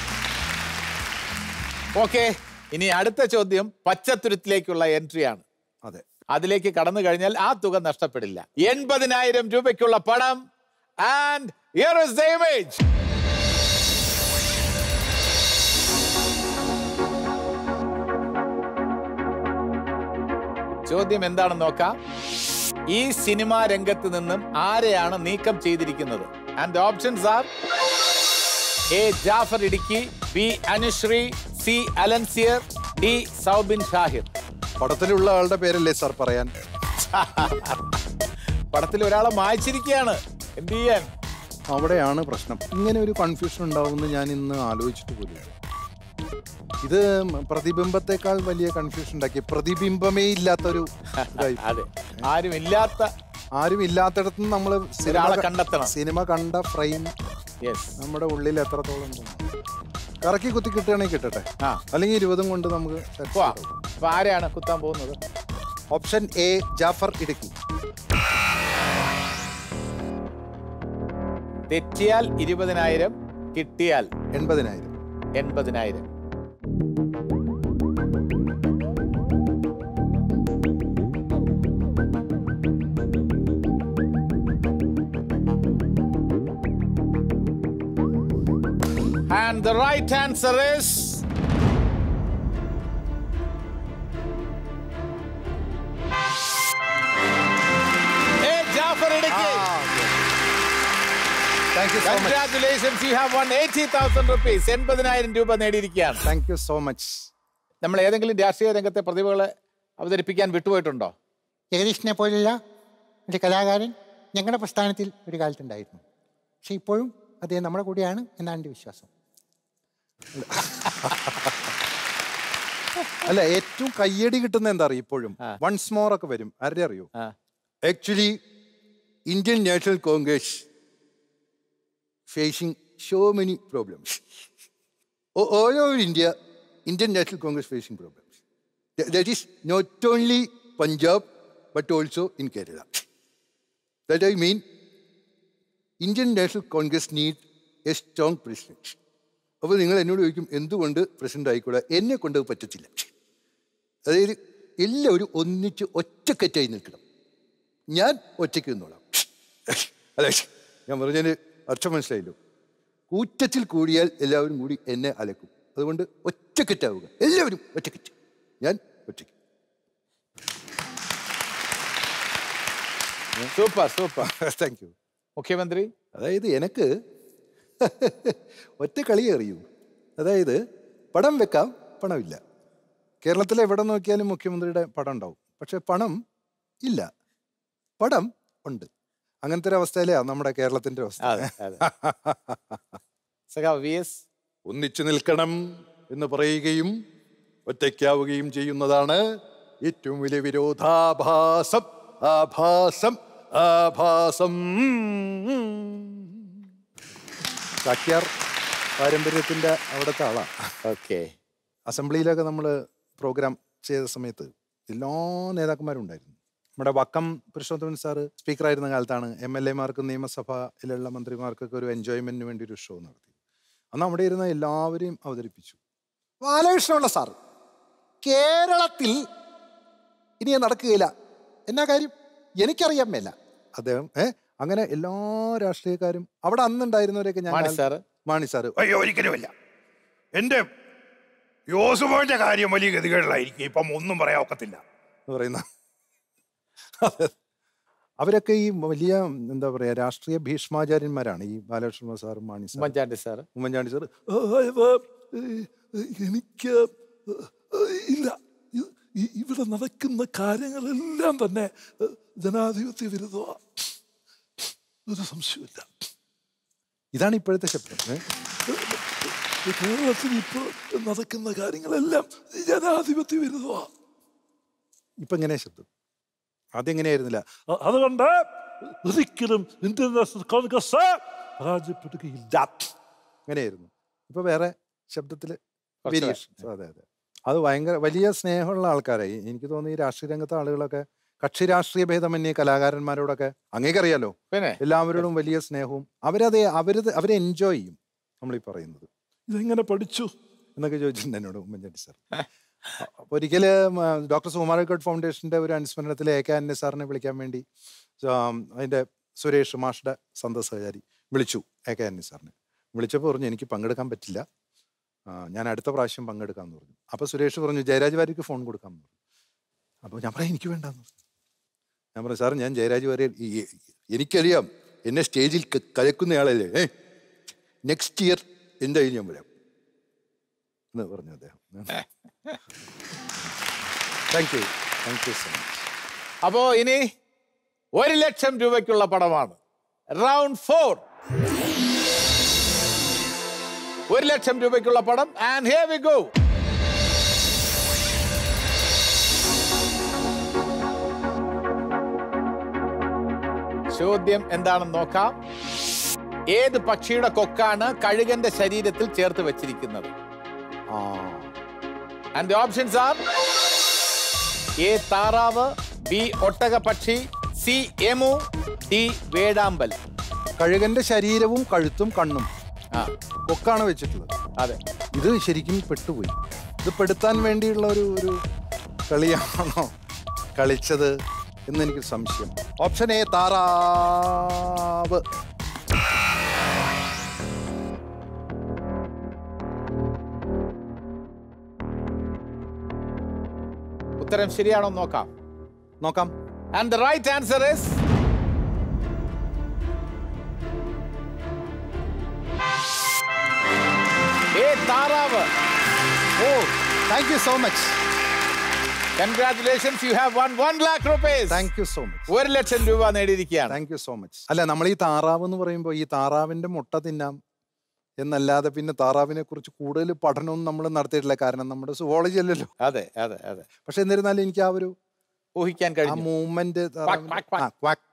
okay ഇനി അടുത്ത ചോദ്യം പച്ചത്തുരുത്തിലേക്കുള്ള എൻട്രി ആണ് അതെ അതിലേക്ക് കടന്നു കഴിഞ്ഞാൽ ആ തുക നഷ്ടപ്പെടില്ല എൺപതിനായിരം രൂപയ്ക്കുള്ള പണം and here is the image ചോദ്യം എന്താണെന്ന് നോക്കാം ഈ സിനിമാ രംഗത്ത് നിന്നും ആരെയാണ് നീക്കം ചെയ്തിരിക്കുന്നത് and options are A Jaffar Idukki B Anusree C Alencier D Soubin Shahir പടത്തിലുള്ള ആളുടെ പേരല്ലേ സാർ പറയാൻ പടത്തിൽ ഒരാളെ മായ്ച്ചിരിക്കുകയാണ് എന്ത് ചെയ്യാൻ അവിടെയാണ് പ്രശ്നം ഇങ്ങനെ ഒരു കൺഫ്യൂഷൻ ഉണ്ടാവുമെന്ന് ഞാൻ ഇന്ന് ആലോചിച്ചിട്ട് പോലും ഇല്ല. ഇത് പ്രതിബിംബത്തെക്കാൾ വലിയ കൺഫ്യൂഷൻ ഉണ്ടാക്കി പ്രതിബിംബമേ ഇല്ലാത്തൊരു ഇതായി അതെ ആരും ഇല്ലാത്ത ആരും ഇല്ലാത്തടത്ത് നമ്മൾ ഒരാളെ കണ്ടെത്തണം. സിനിമ കണ്ട ഫ്രെയിം യെസ് നമ്മുടെ ഉള്ളിൽ എത്രത്തോളം ഉണ്ട്? കറക്കി കുത്തി കിട്ടുകയാണെങ്കിൽ കിട്ടട്ടെ ആ. അല്ലെങ്കിൽ ഇരുപതും കൊണ്ട് നമുക്ക് പോവാ അപ്പൊ ആരെയാണ് കുത്താൻ പോകുന്നത് ഓപ്ഷൻ എ ജാഫർ ഇടുക്കി തെറ്റിയാൽ ഇരുപതിനായിരം കിട്ടിയാൽ എൺപതിനായിരം എൺപതിനായിരം And the right answer is A. Jafar Idiki. Thank you so much Congratulations, you have won 80,000 rupees. എൺപതിനായിരം രൂപ നേടിയിരിക്കുകയാണ് താങ്ക് യു സോ മച്ച് നമ്മൾ ഏതെങ്കിലും രാഷ്ട്രീയ രംഗത്തെ പ്രതിഭകളെ അവതരിപ്പിക്കാൻ വിട്ടുപോയിട്ടുണ്ടോ ജഗദീഷിനെ പോലുള്ള ഒരു കലാകാരൻ ഞങ്ങളുടെ പ്രസ്ഥാനത്തിൽ ഒരു കാലത്തുണ്ടായിരുന്നു പക്ഷെ ഇപ്പോഴും അദ്ദേഹം നമ്മുടെ കൂടെയാണ് എന്നാണ് എൻ്റെ വിശ്വാസം അല്ല ഏറ്റവും കയ്യടി കിട്ടുന്ന എന്താ അറിയോ ഇപ്പോഴും ആ. വൺസ് മോർ ഒക്കെ വരും ആരുടെ അറിയോ ആ. Actually, Indian National Congress facing so many problems. A- All over India, Indian National Congress facing problems. Th- That is not only Punjab, but also in Kerala. That I mean, Indian National Congress need a strong president. അപ്പോൾ നിങ്ങൾ എന്നോട് ചോദിക്കും എന്തുകൊണ്ട് president ആയിക്കൂടാ എന്നെ കൊണ്ട് അത് പറ്റത്തില്ല അതായത് എല്ലാവരും ഒന്നിച്ച് ഒറ്റക്കെറ്റായി നിൽക്കണം ഞാൻ ഒറ്റയ്ക്ക് നിന്നോളാം അതെ ഞാൻ പറഞ്ഞതിന് അർത്ഥം മനസ്സിലായല്ലോ കൂറ്റത്തിൽ കൂടിയാൽ എല്ലാവരും കൂടി എന്നെ അലക്കും അതുകൊണ്ട് ഒറ്റക്കെറ്റാവുക എല്ലാവരും ഒറ്റക്കെറ്റ് ഞാൻ ഒറ്റയ്ക്ക് സൂപ്പർ സൂപ്പർ താങ്ക് യു മുഖ്യമന്ത്രി അതായത് എനിക്ക് ഒറ്റ കളി അറിയൂ അതായത് പടം വെക്കാം പണമില്ല കേരളത്തിൽ എവിടെ നോക്കിയാലും മുഖ്യമന്ത്രിയുടെ പടം ഉണ്ടാവും പക്ഷെ പണം ഇല്ല പടം ഉണ്ട് അങ്ങനത്തെ ഒരു അവസ്ഥയിലാണ് നമ്മുടെ കേരളത്തിന്റെ അവസ്ഥ അതെ അതെ സഖാവ് വി എസ് ഒന്നിച്ചു നിൽക്കണം എന്ന് പറയുകയും ഒറ്റയ്ക്കാവുകയും ചെയ്യുന്നതാണ് ഏറ്റവും വലിയ വിരോധാഭാസം ആഭാസം ആഭാസം ചാക്യാർ പാരമ്പര്യത്തിന്റെ അവിടുത്തെ ആളാണ് ഓക്കെ അസംബ്ലിയിലൊക്കെ നമ്മൾ പ്രോഗ്രാം ചെയ്ത സമയത്ത് എല്ലാ നേതാക്കന്മാരും ഉണ്ടായിരുന്നു നമ്മുടെ വക്കം പുരുഷോത്തമൻ സാറ് സ്പീക്കറായിരുന്ന കാലത്താണ് എം എൽ എമാർക്കും നിയമസഭയിലുള്ള മന്ത്രിമാർക്കൊക്കെ ഒരു എൻജോയ്മെന്റിന് വേണ്ടി ഒരു ഷോ നടത്തി അന്ന് അവിടെ ഇരുന്ന എല്ലാവരെയും അവതരിപ്പിച്ചു ബാലകൃഷ്ണനുള്ള സാറ് കേരളത്തിൽ ഇനി അത് നടക്കുകയില്ല എന്നാ കാര്യം എനിക്കറിയാൻ മേല അദ്ദേഹം ഏ അങ്ങനെ എല്ലാ രാഷ്ട്രീയക്കാരും അവിടെ അന്നുണ്ടായിരുന്നവരെയൊക്കെ ഞാൻ മാണി കാൽ- സാറ് മാണി സാറ് അയ്യോ ഒരിക്കലുമില്ല എൻ്റെ യോസുഫോന്റെ കാര്യം വലിയ ഗതികേടിലായിരിക്കും ഇപ്പം ഒന്നും പറയാൻ ഒക്കത്തില്ല എന്ന് പറയുന്ന അതെ. അവരൊക്കെ ഈ വലിയ എന്താ പറയാ രാഷ്ട്രീയ ഭീഷ്മാചാര്യന്മാരാണ് ഈ ബാലകൃഷ്ണ സാറും Mani sir Oommen Chandy sir Oommen Chandy sir എനിക്ക് ഇല്ല ഇ- ഇ- ഇവിടെ നടക്കുന്ന കാര്യങ്ങളെല്ലാം തന്നെ ജനാധിപത്യ വിരുദ്ധമാണ് ഒരു സംശയമില്ല ഇതാണ് ഇപ്പോഴത്തെ ശബ്ദം ഏ? കേരളത്തിൽ ഇപ്പോൾ നടക്കുന്ന കാര്യങ്ങളെല്ലാം ജനാധിപത്യ വിരുദ്ധമാണ് ഇപ്പൊ എങ്ങനെയാ ശബ്ദം ആദ്യം എങ്ങനെയായിരുന്നില്ല അ- അതുകൊണ്ട് ഒരിക്കലും ഇന്ത്യൻ നാഷണൽ കോൺഗ്രസ് പരാജയപ്പെടുകയില്ല അങ്ങനെയായിരുന്നു ഇപ്പൊ വേറെ ശബ്ദത്തില് കുറച്ച് വേരിയേഷൻ അതെ അതെ അത് ഭയങ്കര വലിയ സ്നേഹമുള്ള ആൾക്കാരായി എനിക്ക് തോന്നുന്നു ഈ രാഷ്ട്രീയ രംഗത്തെ ആളുകളൊക്കെ കക്ഷി രാഷ്ട്രീയ ഭേദമന്യേ കലാകാരന്മാരോടൊക്കെ അങ്ങേക്കറിയാലോ പിന്നെ എല്ലാവരോടും വലിയ സ്നേഹവും അവരത് അവരത് അവരെ എൻജോയ് ചെയ്യും നമ്മൾ ഈ പറയുന്നത് ഇതെങ്ങനെ പഠിച്ചു എന്നൊക്കെ ചോദിച്ചിട്ടുണ്ട് എന്നോട് ഉമ്മൻചാണ്ടി സാർ അപ്പോൾ ഒരിക്കൽ ഡോക്ടർ സുകുമാരക്കോട്ട് ഫൗണ്ടേഷന്റെ ഒരു അനുസ്മരണത്തിൽ എ കെ അന്യ സാറിനെ വിളിക്കാൻ വേണ്ടി ആം, അതിന്റെ സുരേഷ് മാഷ്ടെ സന്ത സഹചാരി വിളിച്ചു എ കെ അന്യ സാറിനെ വിളിച്ചപ്പോൾ പറഞ്ഞു എനിക്ക് പങ്കെടുക്കാൻ പറ്റില്ല ആ, ഞാൻ അടുത്ത പ്രാവശ്യം പങ്കെടുക്കാമെന്ന് പറഞ്ഞു അപ്പോൾ സുരേഷ് പറഞ്ഞു ജയരാജ് വാര്യക്ക് ഫോൺ കൊടുക്കാമെന്ന് പറഞ്ഞു അപ്പോൾ ഞാൻ പറയാം എനിക്ക് വേണ്ടെന്ന് പറഞ്ഞു ഞാൻ പറഞ്ഞു സാർ ഞാൻ ജയരാജ് വാര്യർ ഈ- ഈ- എനിക്കറിയാം എന്നെ സ്റ്റേജിൽ ക- കലക്കുന്നയാളല്ലേ ഏ നെക്സ്റ്റ് ഇയർ എന്തായാലും ഞാൻ വരാം എന്ന് പറഞ്ഞു അദ്ദേഹം thank you thank you so much അപ്പോ ഇനി ഒരു ലക്ഷം രൂപയ്ക്കുള്ള പടമാണ് റൗണ്ട് ഫോർ ഒരു ലക്ഷം രൂപയ്ക്കുള്ള പടം ആൻഡ് ഹിയർ വി ഗോ ചോദ്യം എന്താണെന്ന് നോക്കാം ഏത് പക്ഷിയുടെ കൊക്കാണ് കഴുകന്റെ ശരീരത്തിൽ ചേർത്ത് വെച്ചിരിക്കുന്നത് ആ ആൻഡ് ഓപ്ഷൻസ് ആർ എ താറാവ് ബി ഒട്ടക പക്ഷി സി എമു ഡി വേടാമ്പൽ കഴുകന്റെ ശരീരവും കഴുത്തും കണ്ണും ആ ഒക്കാണ് വെച്ചിട്ടുള്ളത് അതെ ഇത് ശരിക്കും പെട്ടുപോയി ഇത് പെടുത്താൻ വേണ്ടിയുള്ള ഒരു ഒരു കളിയാണോ കളിച്ചത് എന്ന് എനിക്ക് സംശയം ഓപ്ഷൻ എ താറാവ് ഉത്തരം ശരിയാണോ എന്ന് നോക്കാം നോക്കാം and the right answer is A താറാവ് ഓ thank you so much congratulations you have won one lakh rupees thank you so much ഒരു ലക്ഷം രൂപ നേടിയിരിക്കുകയാണ് താങ്ക് യു സോ മച്ച് അല്ല നമ്മൾ ഈ താറാവ് എന്ന് പറയുമ്പോൾ ഈ താറാവിന്റെ മുട്ട തിന്നാം എന്നല്ലാതെ പിന്നെ താറാവിനെ കുറിച്ച് കൂടുതൽ പഠനമൊന്നും നമ്മൾ നടത്തിയിട്ടില്ല കാരണം നമ്മുടെ സുവോളജി അല്ലല്ലോ അതെ അതെ അതെ പക്ഷെ എന്നിരുന്നാലും എനിക്ക് ആ ഒരു ഊഹിക്കാൻ ആ കഴിഞ്ഞു മൂവ്മെന്റ് ക്വാക്ക്, ക്വാക്ക്, ക്വാക്ക്.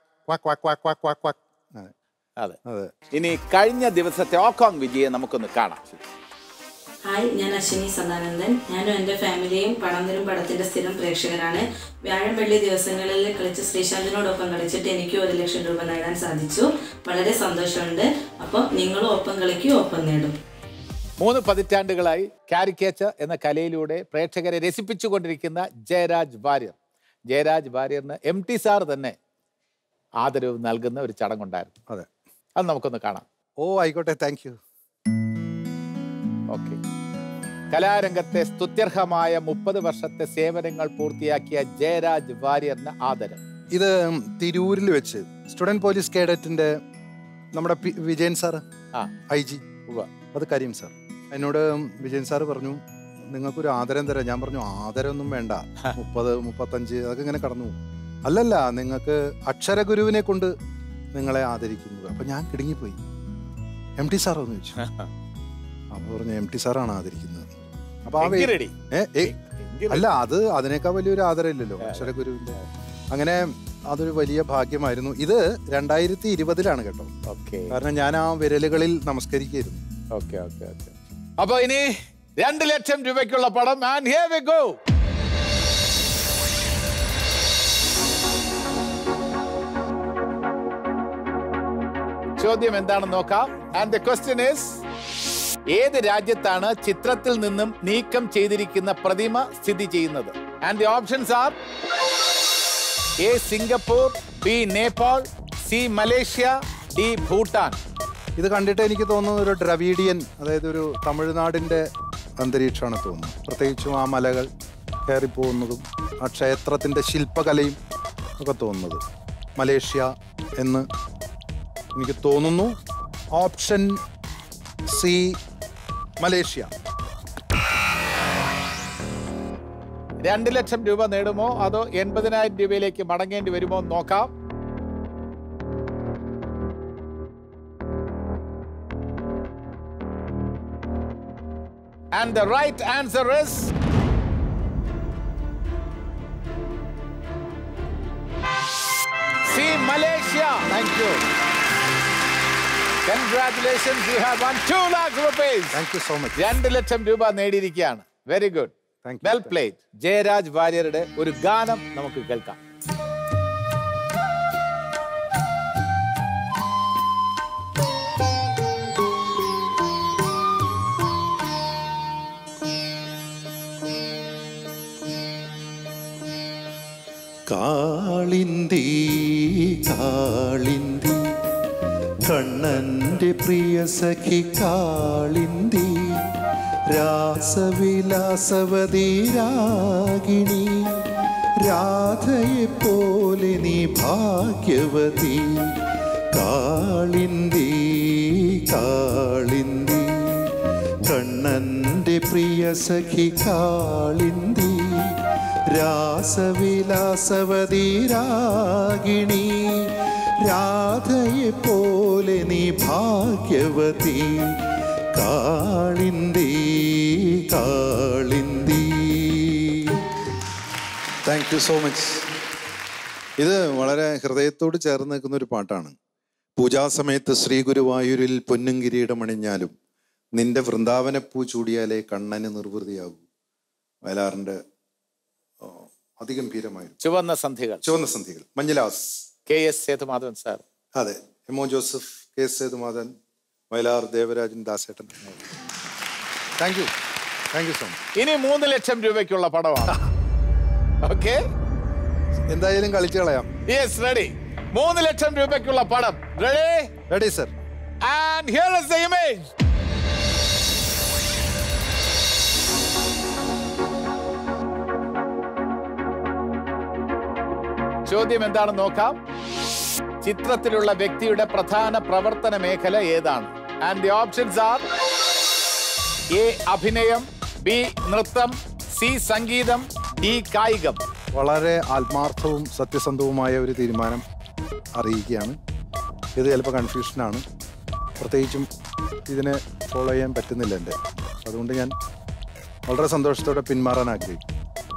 അതെ അതെ ഇനി കഴിഞ്ഞ ദിവസത്തെ ഓക്കോങ് വിജയെ നമുക്കൊന്ന് കാണാം ഹായ് ഞാൻ അശ്വിനി സദാനന്ദൻ ഞാനും എൻ്റെ ഫാമിലിയും പടം തരും പടത്തിൻ്റെ സ്ഥിരം പ്രേക്ഷകരാണ് വ്യാഴം വെള്ളി ദിവസങ്ങളിൽ കളിച്ച് ശ്രീശാന്തിനോടൊപ്പം കളിച്ചിട്ട് എനിക്ക് ഒരു ലക്ഷം രൂപ നേടാൻ സാധിച്ചു വളരെ സന്തോഷമുണ്ട് അപ്പോൾ നിങ്ങളും ഒപ്പം കളിക്കും ഒപ്പം നേടും മൂന്ന് പതിറ്റാണ്ടുകളായി കാരിക്കേച്ചർ എന്ന കലയിലൂടെ പ്രേക്ഷകരെ രസിപ്പിച്ചുകൊണ്ടിരിക്കുന്ന ജയരാജ് വാര്യർ ജയരാജ് വാര്യറിന് എം ടി സാർ തന്നെ ആദരവ് നൽകുന്ന ഒരു ചടങ്ങുണ്ടായിരുന്നു അതെ അത് നമുക്കൊന്ന് കാണാം ഓ ആയിക്കോട്ടെ താങ്ക് യു ഓക്കെ കലാരംഗത്തെ സ്തുത്യർഹമായ മുപ്പത് വർഷത്തെ സേവനങ്ങൾ പൂർത്തിയാക്കിയ ജയരാജ് വാര്യറിന് ആദരം ഇത് തിരൂരിൽ വെച്ച് സ്റ്റുഡന്റ് പോലീസ് കേഡറ്റിന്റെ നമ്മുടെ പി- വിജയൻ സാർ ആ ഐ ജി ഉവ്വ. അത് കരീം സാർ എന്നോട് വിജയൻ സാർ പറഞ്ഞു നിങ്ങൾക്കൊരു ആദരം തരാം ഞാൻ പറഞ്ഞു ആദരമൊന്നും വേണ്ട മുപ്പത് മുപ്പത്തഞ്ച് അതൊക്കെ ഇങ്ങനെ കടന്നു പോകും അല്ലല്ല നിങ്ങൾക്ക് അക്ഷരഗുരുവിനെ കൊണ്ട് നിങ്ങളെ ആദരിക്കുന്നത് അപ്പൊ ഞാൻ കിടുങ്ങിപ്പോയി എം ടി സാർ എന്ന് ചോദിച്ചു അപ്പൊ പറഞ്ഞു എം ടി സാറാണ് ആദരിക്കുന്നത് അപ്പൊ ആ വേ- എങ്കി ready. ഏ, ഏ, എങ്കി അല്ല അത് അതിനേക്കാൾ വലിയൊരു ആദരമില്ലല്ലോ അക്ഷരഗുരുവിന്റെ അങ്ങനെ അതൊരു വലിയ ഭാഗ്യമായിരുന്നു ഇത് രണ്ടായിരത്തി ഇരുപതിലാണ് കേട്ടോ ഓക്കെ കാരണം ഞാൻ ആ വിരലുകളിൽ നമസ്കരിക്കായിരുന്നു ഓക്കെ ഓക്കെ ഓക്കെ അപ്പൊ ഇനി രണ്ട് ലക്ഷം രൂപയ്ക്കുള്ള പടം ആൻഡ് ഹിയർ വി ഗോ ചോദ്യം എന്താണെന്ന് നോക്കാം ആൻഡ് ദ ക്വസ്റ്റ്യൻ ഇസ് ഏത് രാജ്യത്താണ് ചിത്രത്തിൽ നിന്നും നീക്കം ചെയ്തിരിക്കുന്ന പ്രതിമ സ്ഥിതി ചെയ്യുന്നത് and the options are A Singapore B Nepal C Malaysia D Bhutan ഇത് കണ്ടിട്ട് എനിക്ക് തോന്നുന്നത് ഒരു ദ്രവീഡിയൻ അതായത് ഒരു തമിഴ്നാടിന്റെ അന്തരീക്ഷമാണ് തോന്നുന്നത് പ്രത്യേകിച്ചും ആ മലകൾ കയറിപ്പോകുന്നതും ആ ക്ഷേത്രത്തിന്റെ ശില്പകലയും ഒക്കെ തോന്നുന്നത് മലേഷ്യ എന്ന് എനിക്ക് തോന്നുന്നു ഓപ്ഷൻ സി മലേഷ്യ രണ്ട് ലക്ഷം രൂപ നേടുമോ അതോ എൺപതിനായിരം രൂപയിലേക്ക് മടങ്ങേണ്ടി വരുമോ എന്ന് നോക്കാം and the right answer is C Malaysia thank you congratulations you have won two lakh rupees thank you so much രണ്ട് ലക്ഷം രൂപ നേടിയിരിക്കുകയാണ് very good Thank you. Well played Jayaraj വാര്യരുടെ ഒരു ഗാനം നമുക്ക് കേൾക്കാം കാളിന്തി കാളിന്തി കണ്ണന്റെ പ്രിയ സഖി കാളിന്തി രാസവിലാസവതി രാഗിണി രാധയെ പോലെ നീ ഭാഗ്യവതി കാളിന്തി കാളിന്തി കണ്ണന്റെ പ്രിയ സഖി കാളിന്തി രാസവിലാസവതി രാഗിണി രാധയെ പോലെ നീ ഭാഗ്യവതി Kalindi Kalindi thank you so much ഇത് വളരെ ഹൃദയത്തോട് ചേർന്ന് നിൽക്കുന്ന ഒരു പാട്ടാണ് പൂജാസമയത്ത് ശ്രീ ഗുരുവായൂരിൽ പൊന്നും കിരീടമണിഞ്ഞാലും നിന്റെ വൃന്ദാവനപ്പൂ ചൂടിയാലേ കണ്ണന് നിർവൃതിയാകൂ വയലാറിന്റെ ആ, അതിഗംഭീരമായിരുന്നു ചുവന്ന സന്ധികൾ ചുവന്ന സന്ധികൾ മഞ്ഞലാസ് കെ എസ് സേതുമാധവൻ സാർ അതെ എമോ ജോസഫ് കെ എസ് സേതുമാധൻ വയലാർ ദേവരാജൻ ദാസേട്ടൻ thank you thank you so much ഇനി മൂന്ന് ലക്ഷം രൂപയ്ക്കുള്ള പടമാണ് ഓക്കെ എന്തായാലും കളിച്ചു കളയാം യെസ് റെഡി മൂന്ന് ലക്ഷം രൂപയ്ക്കുള്ള പടം ready ready sir and here is the image ചോദ്യം എന്താണെന്ന് നോക്കാം ചിത്രത്തിലുള്ള വ്യക്തിയുടെ പ്രധാന പ്രവർത്തന മേഖല ഏതാണ് and the options are A അഭിനയം ബി നൃത്തം സി സംഗീതം ഡി കായികം വളരെ ആത്മാർത്ഥവും സത്യസന്ധവുമായ ഒരു തീരുമാനം അറിയിക്കുകയാണ് ഇത് ചിലപ്പോൾ കൺഫ്യൂഷനാണ് പ്രത്യേകിച്ചും ഇതിനെ ഫോളോ ചെയ്യാൻ പറ്റുന്നില്ല എൻ്റെ അതുകൊണ്ട് ഞാൻ വളരെ സന്തോഷത്തോടെ പിന്മാറാൻ ആഗ്രഹിക്കും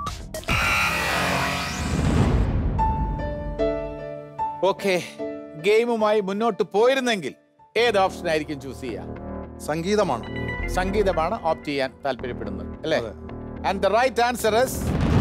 ഓക്കെ ഗെയിമുമായി മുന്നോട്ട് പോയിരുന്നെങ്കിൽ ഏത് ഓപ്ഷൻ ആയിരിക്കും ചൂസ് ചെയ്യുക സംഗീതമാണ് സംഗീതമാണ് ഓപ്റ്റ് ചെയ്യാൻ താല്പര്യപ്പെടുന്നത് അല്ലേ and the right answer is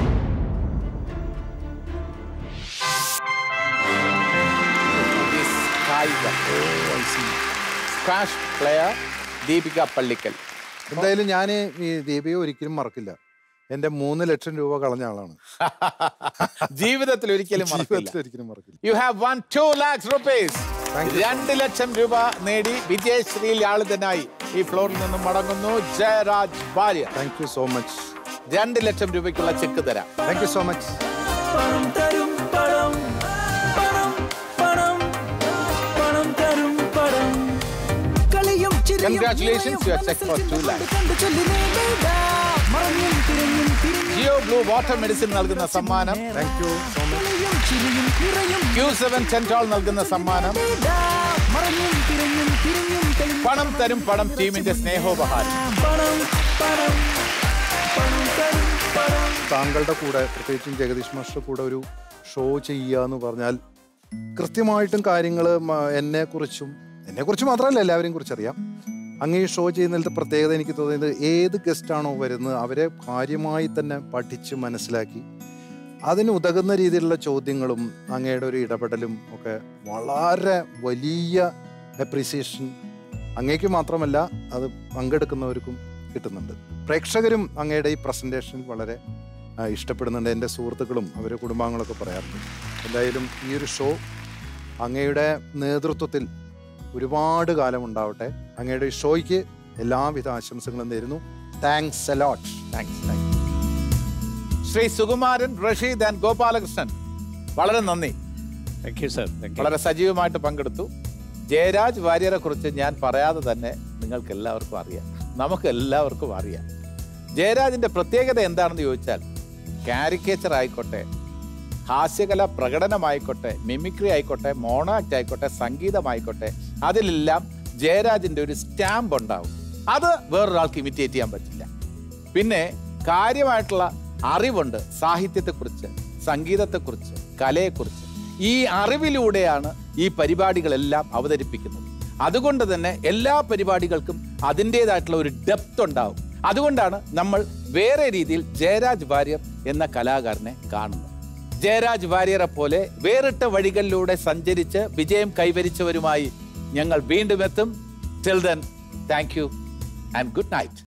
squash player Deepika Pallikal എന്തായാലും ഞാൻ ഈ ദീപിയെ ഒരിക്കലും മറക്കില്ല എൻ്റെ മൂന്ന് ലക്ഷം രൂപ കളഞ്ഞ ആളാണ് ജീവിതത്തിൽ ഒരിക്കലും മറക്കില്ല ജീവിതത്തിൽ ഒരിക്കലും മറക്കില്ല you have won two lakhs rupees Thank you. രണ്ട് ലക്ഷം രൂപ നേടി വിജയശ്രീ ലാളിതനായി ഈ ഫ്ലോറിൽ നിന്നും മടങ്ങുന്നു ജയരാജ് ഭാര്യ താങ്ക് യു സോ മച്ച് രണ്ട് ലക്ഷം രൂപയ്ക്കുള്ള ചെക്ക് തരാം താങ്ക് യു സോ മച്ച് പണം തരും പണം പണം പണം പണം തരും പണം കളിയും ചിരിയും Congratulations, you are set for two lakhs. Jio blue water medicine നൽകുന്ന സമ്മാനം thank you so much Q seven സെൻട്രോൾ നൽകുന്ന സമ്മാനം പണം തരും പണം ടീമിന്റെ സ്നേഹോപഹാരം പണം പണം പണം തരും പണം താങ്കളുടെ കൂടെ പ്രത്യേകിച്ചും ജഗദീഷ് മാസ്റ്റർ കൂടെ ഒരു ഷോ ചെയ്യുക എന്ന് പറഞ്ഞാൽ കൃത്യമായിട്ടും കാര്യങ്ങൾ എന്നെക്കുറിച്ചും എന്നെക്കുറിച്ച് മാത്രമല്ല എല്ലാവരെയും കുറിച്ച് അറിയാം അങ്ങ് ഈ ഷോ ചെയ്യുന്നതിലത്തെ പ്രത്യേകത എനിക്ക് തോന്നിയത് ഏത് ഗസ്റ്റാണോ വരുന്നത് അവരെ കാര്യമായി തന്നെ പഠിച്ച് മനസ്സിലാക്കി അതിന് ഉതകുന്ന രീതിയിലുള്ള ചോദ്യങ്ങളും അങ്ങയുടെ ഒരു ഇടപെടലും ഒക്കെ വളരെ വലിയ അപ്രീസിയേഷൻ അങ്ങേക്ക് മാത്രമല്ല അത് പങ്കെടുക്കുന്നവർക്കും കിട്ടുന്നുണ്ട് പ്രേക്ഷകരും അങ്ങയുടെ ഈ പ്രസൻറ്റേഷൻ വളരെ ആ, ഇഷ്ടപ്പെടുന്നുണ്ട് എൻ്റെ സുഹൃത്തുക്കളും അവരുടെ കുടുംബാംഗങ്ങളൊക്കെ പറയാറുണ്ട് എന്തായാലും ഈ ഒരു ഷോ അങ്ങയുടെ നേതൃത്വത്തിൽ ഒരുപാട് കാലം ഉണ്ടാവട്ടെ അങ്ങയുടെ ഈ ഷോയ്ക്ക് എല്ലാവിധ ആശംസകളും നേരുന്നു thanks a lot thanks thanks Shri Sukumaran Rasheed and Gopalakrishnan വളരെ നന്ദി thank you sir thank you വളരെ സജീവമായിട്ട് പങ്കെടുത്തു ജയരാജ് വാര്യരെ കുറിച്ച് ഞാൻ പറയാതെ തന്നെ നിങ്ങൾക്ക് എല്ലാവർക്കും അറിയാം നമുക്ക് എല്ലാവർക്കും അറിയാം ജയരാജിന്റെ പ്രത്യേകത എന്താണെന്ന് ചോദിച്ചാൽ കാരിക്കേച്ചർ ആയിക്കോട്ടെ ഹാസ്യകല പ്രകടനമായിക്കോട്ടെ മിമിക്രി ആയിക്കോട്ടെ മോണാക്ട് ആയിക്കോട്ടെ സംഗീതമായിക്കോട്ടെ അതിലെല്ലാം ജയരാജിന്റെ ഒരു സ്റ്റാമ്പ് ഉണ്ടാവും അത് വേറൊരാൾക്ക് ഇമിറ്റേറ്റ് ചെയ്യാൻ പറ്റില്ല പിന്നെ കാര്യമായിട്ടുള്ള അറിവുണ്ട് സാഹിത്യത്തെക്കുറിച്ച് സംഗീതത്തെക്കുറിച്ച് കലയെക്കുറിച്ച് ഈ അറിവിലൂടെയാണ് ഈ പരിപാടികളെല്ലാം അവതരിപ്പിക്കുന്നത് അതുകൊണ്ട് തന്നെ എല്ലാ പരിപാടികൾക്കും അതിൻ്റെതായിട്ടുള്ള ഒരു ഡെപ്ത് ഉണ്ടാവും അതുകൊണ്ടാണ് നമ്മൾ വേറെ രീതിയിൽ ജയരാജ് വാര്യർ എന്ന കലാകാരനെ കാണുന്നത് ജയരാജ് വാര്യരെ പോലെ വേറിട്ട വഴികളിലൂടെ സഞ്ചരിച്ച് വിജയം കൈവരിച്ചവരുമായി ഞങ്ങൾ വീണ്ടും എത്തും till then thank you and good night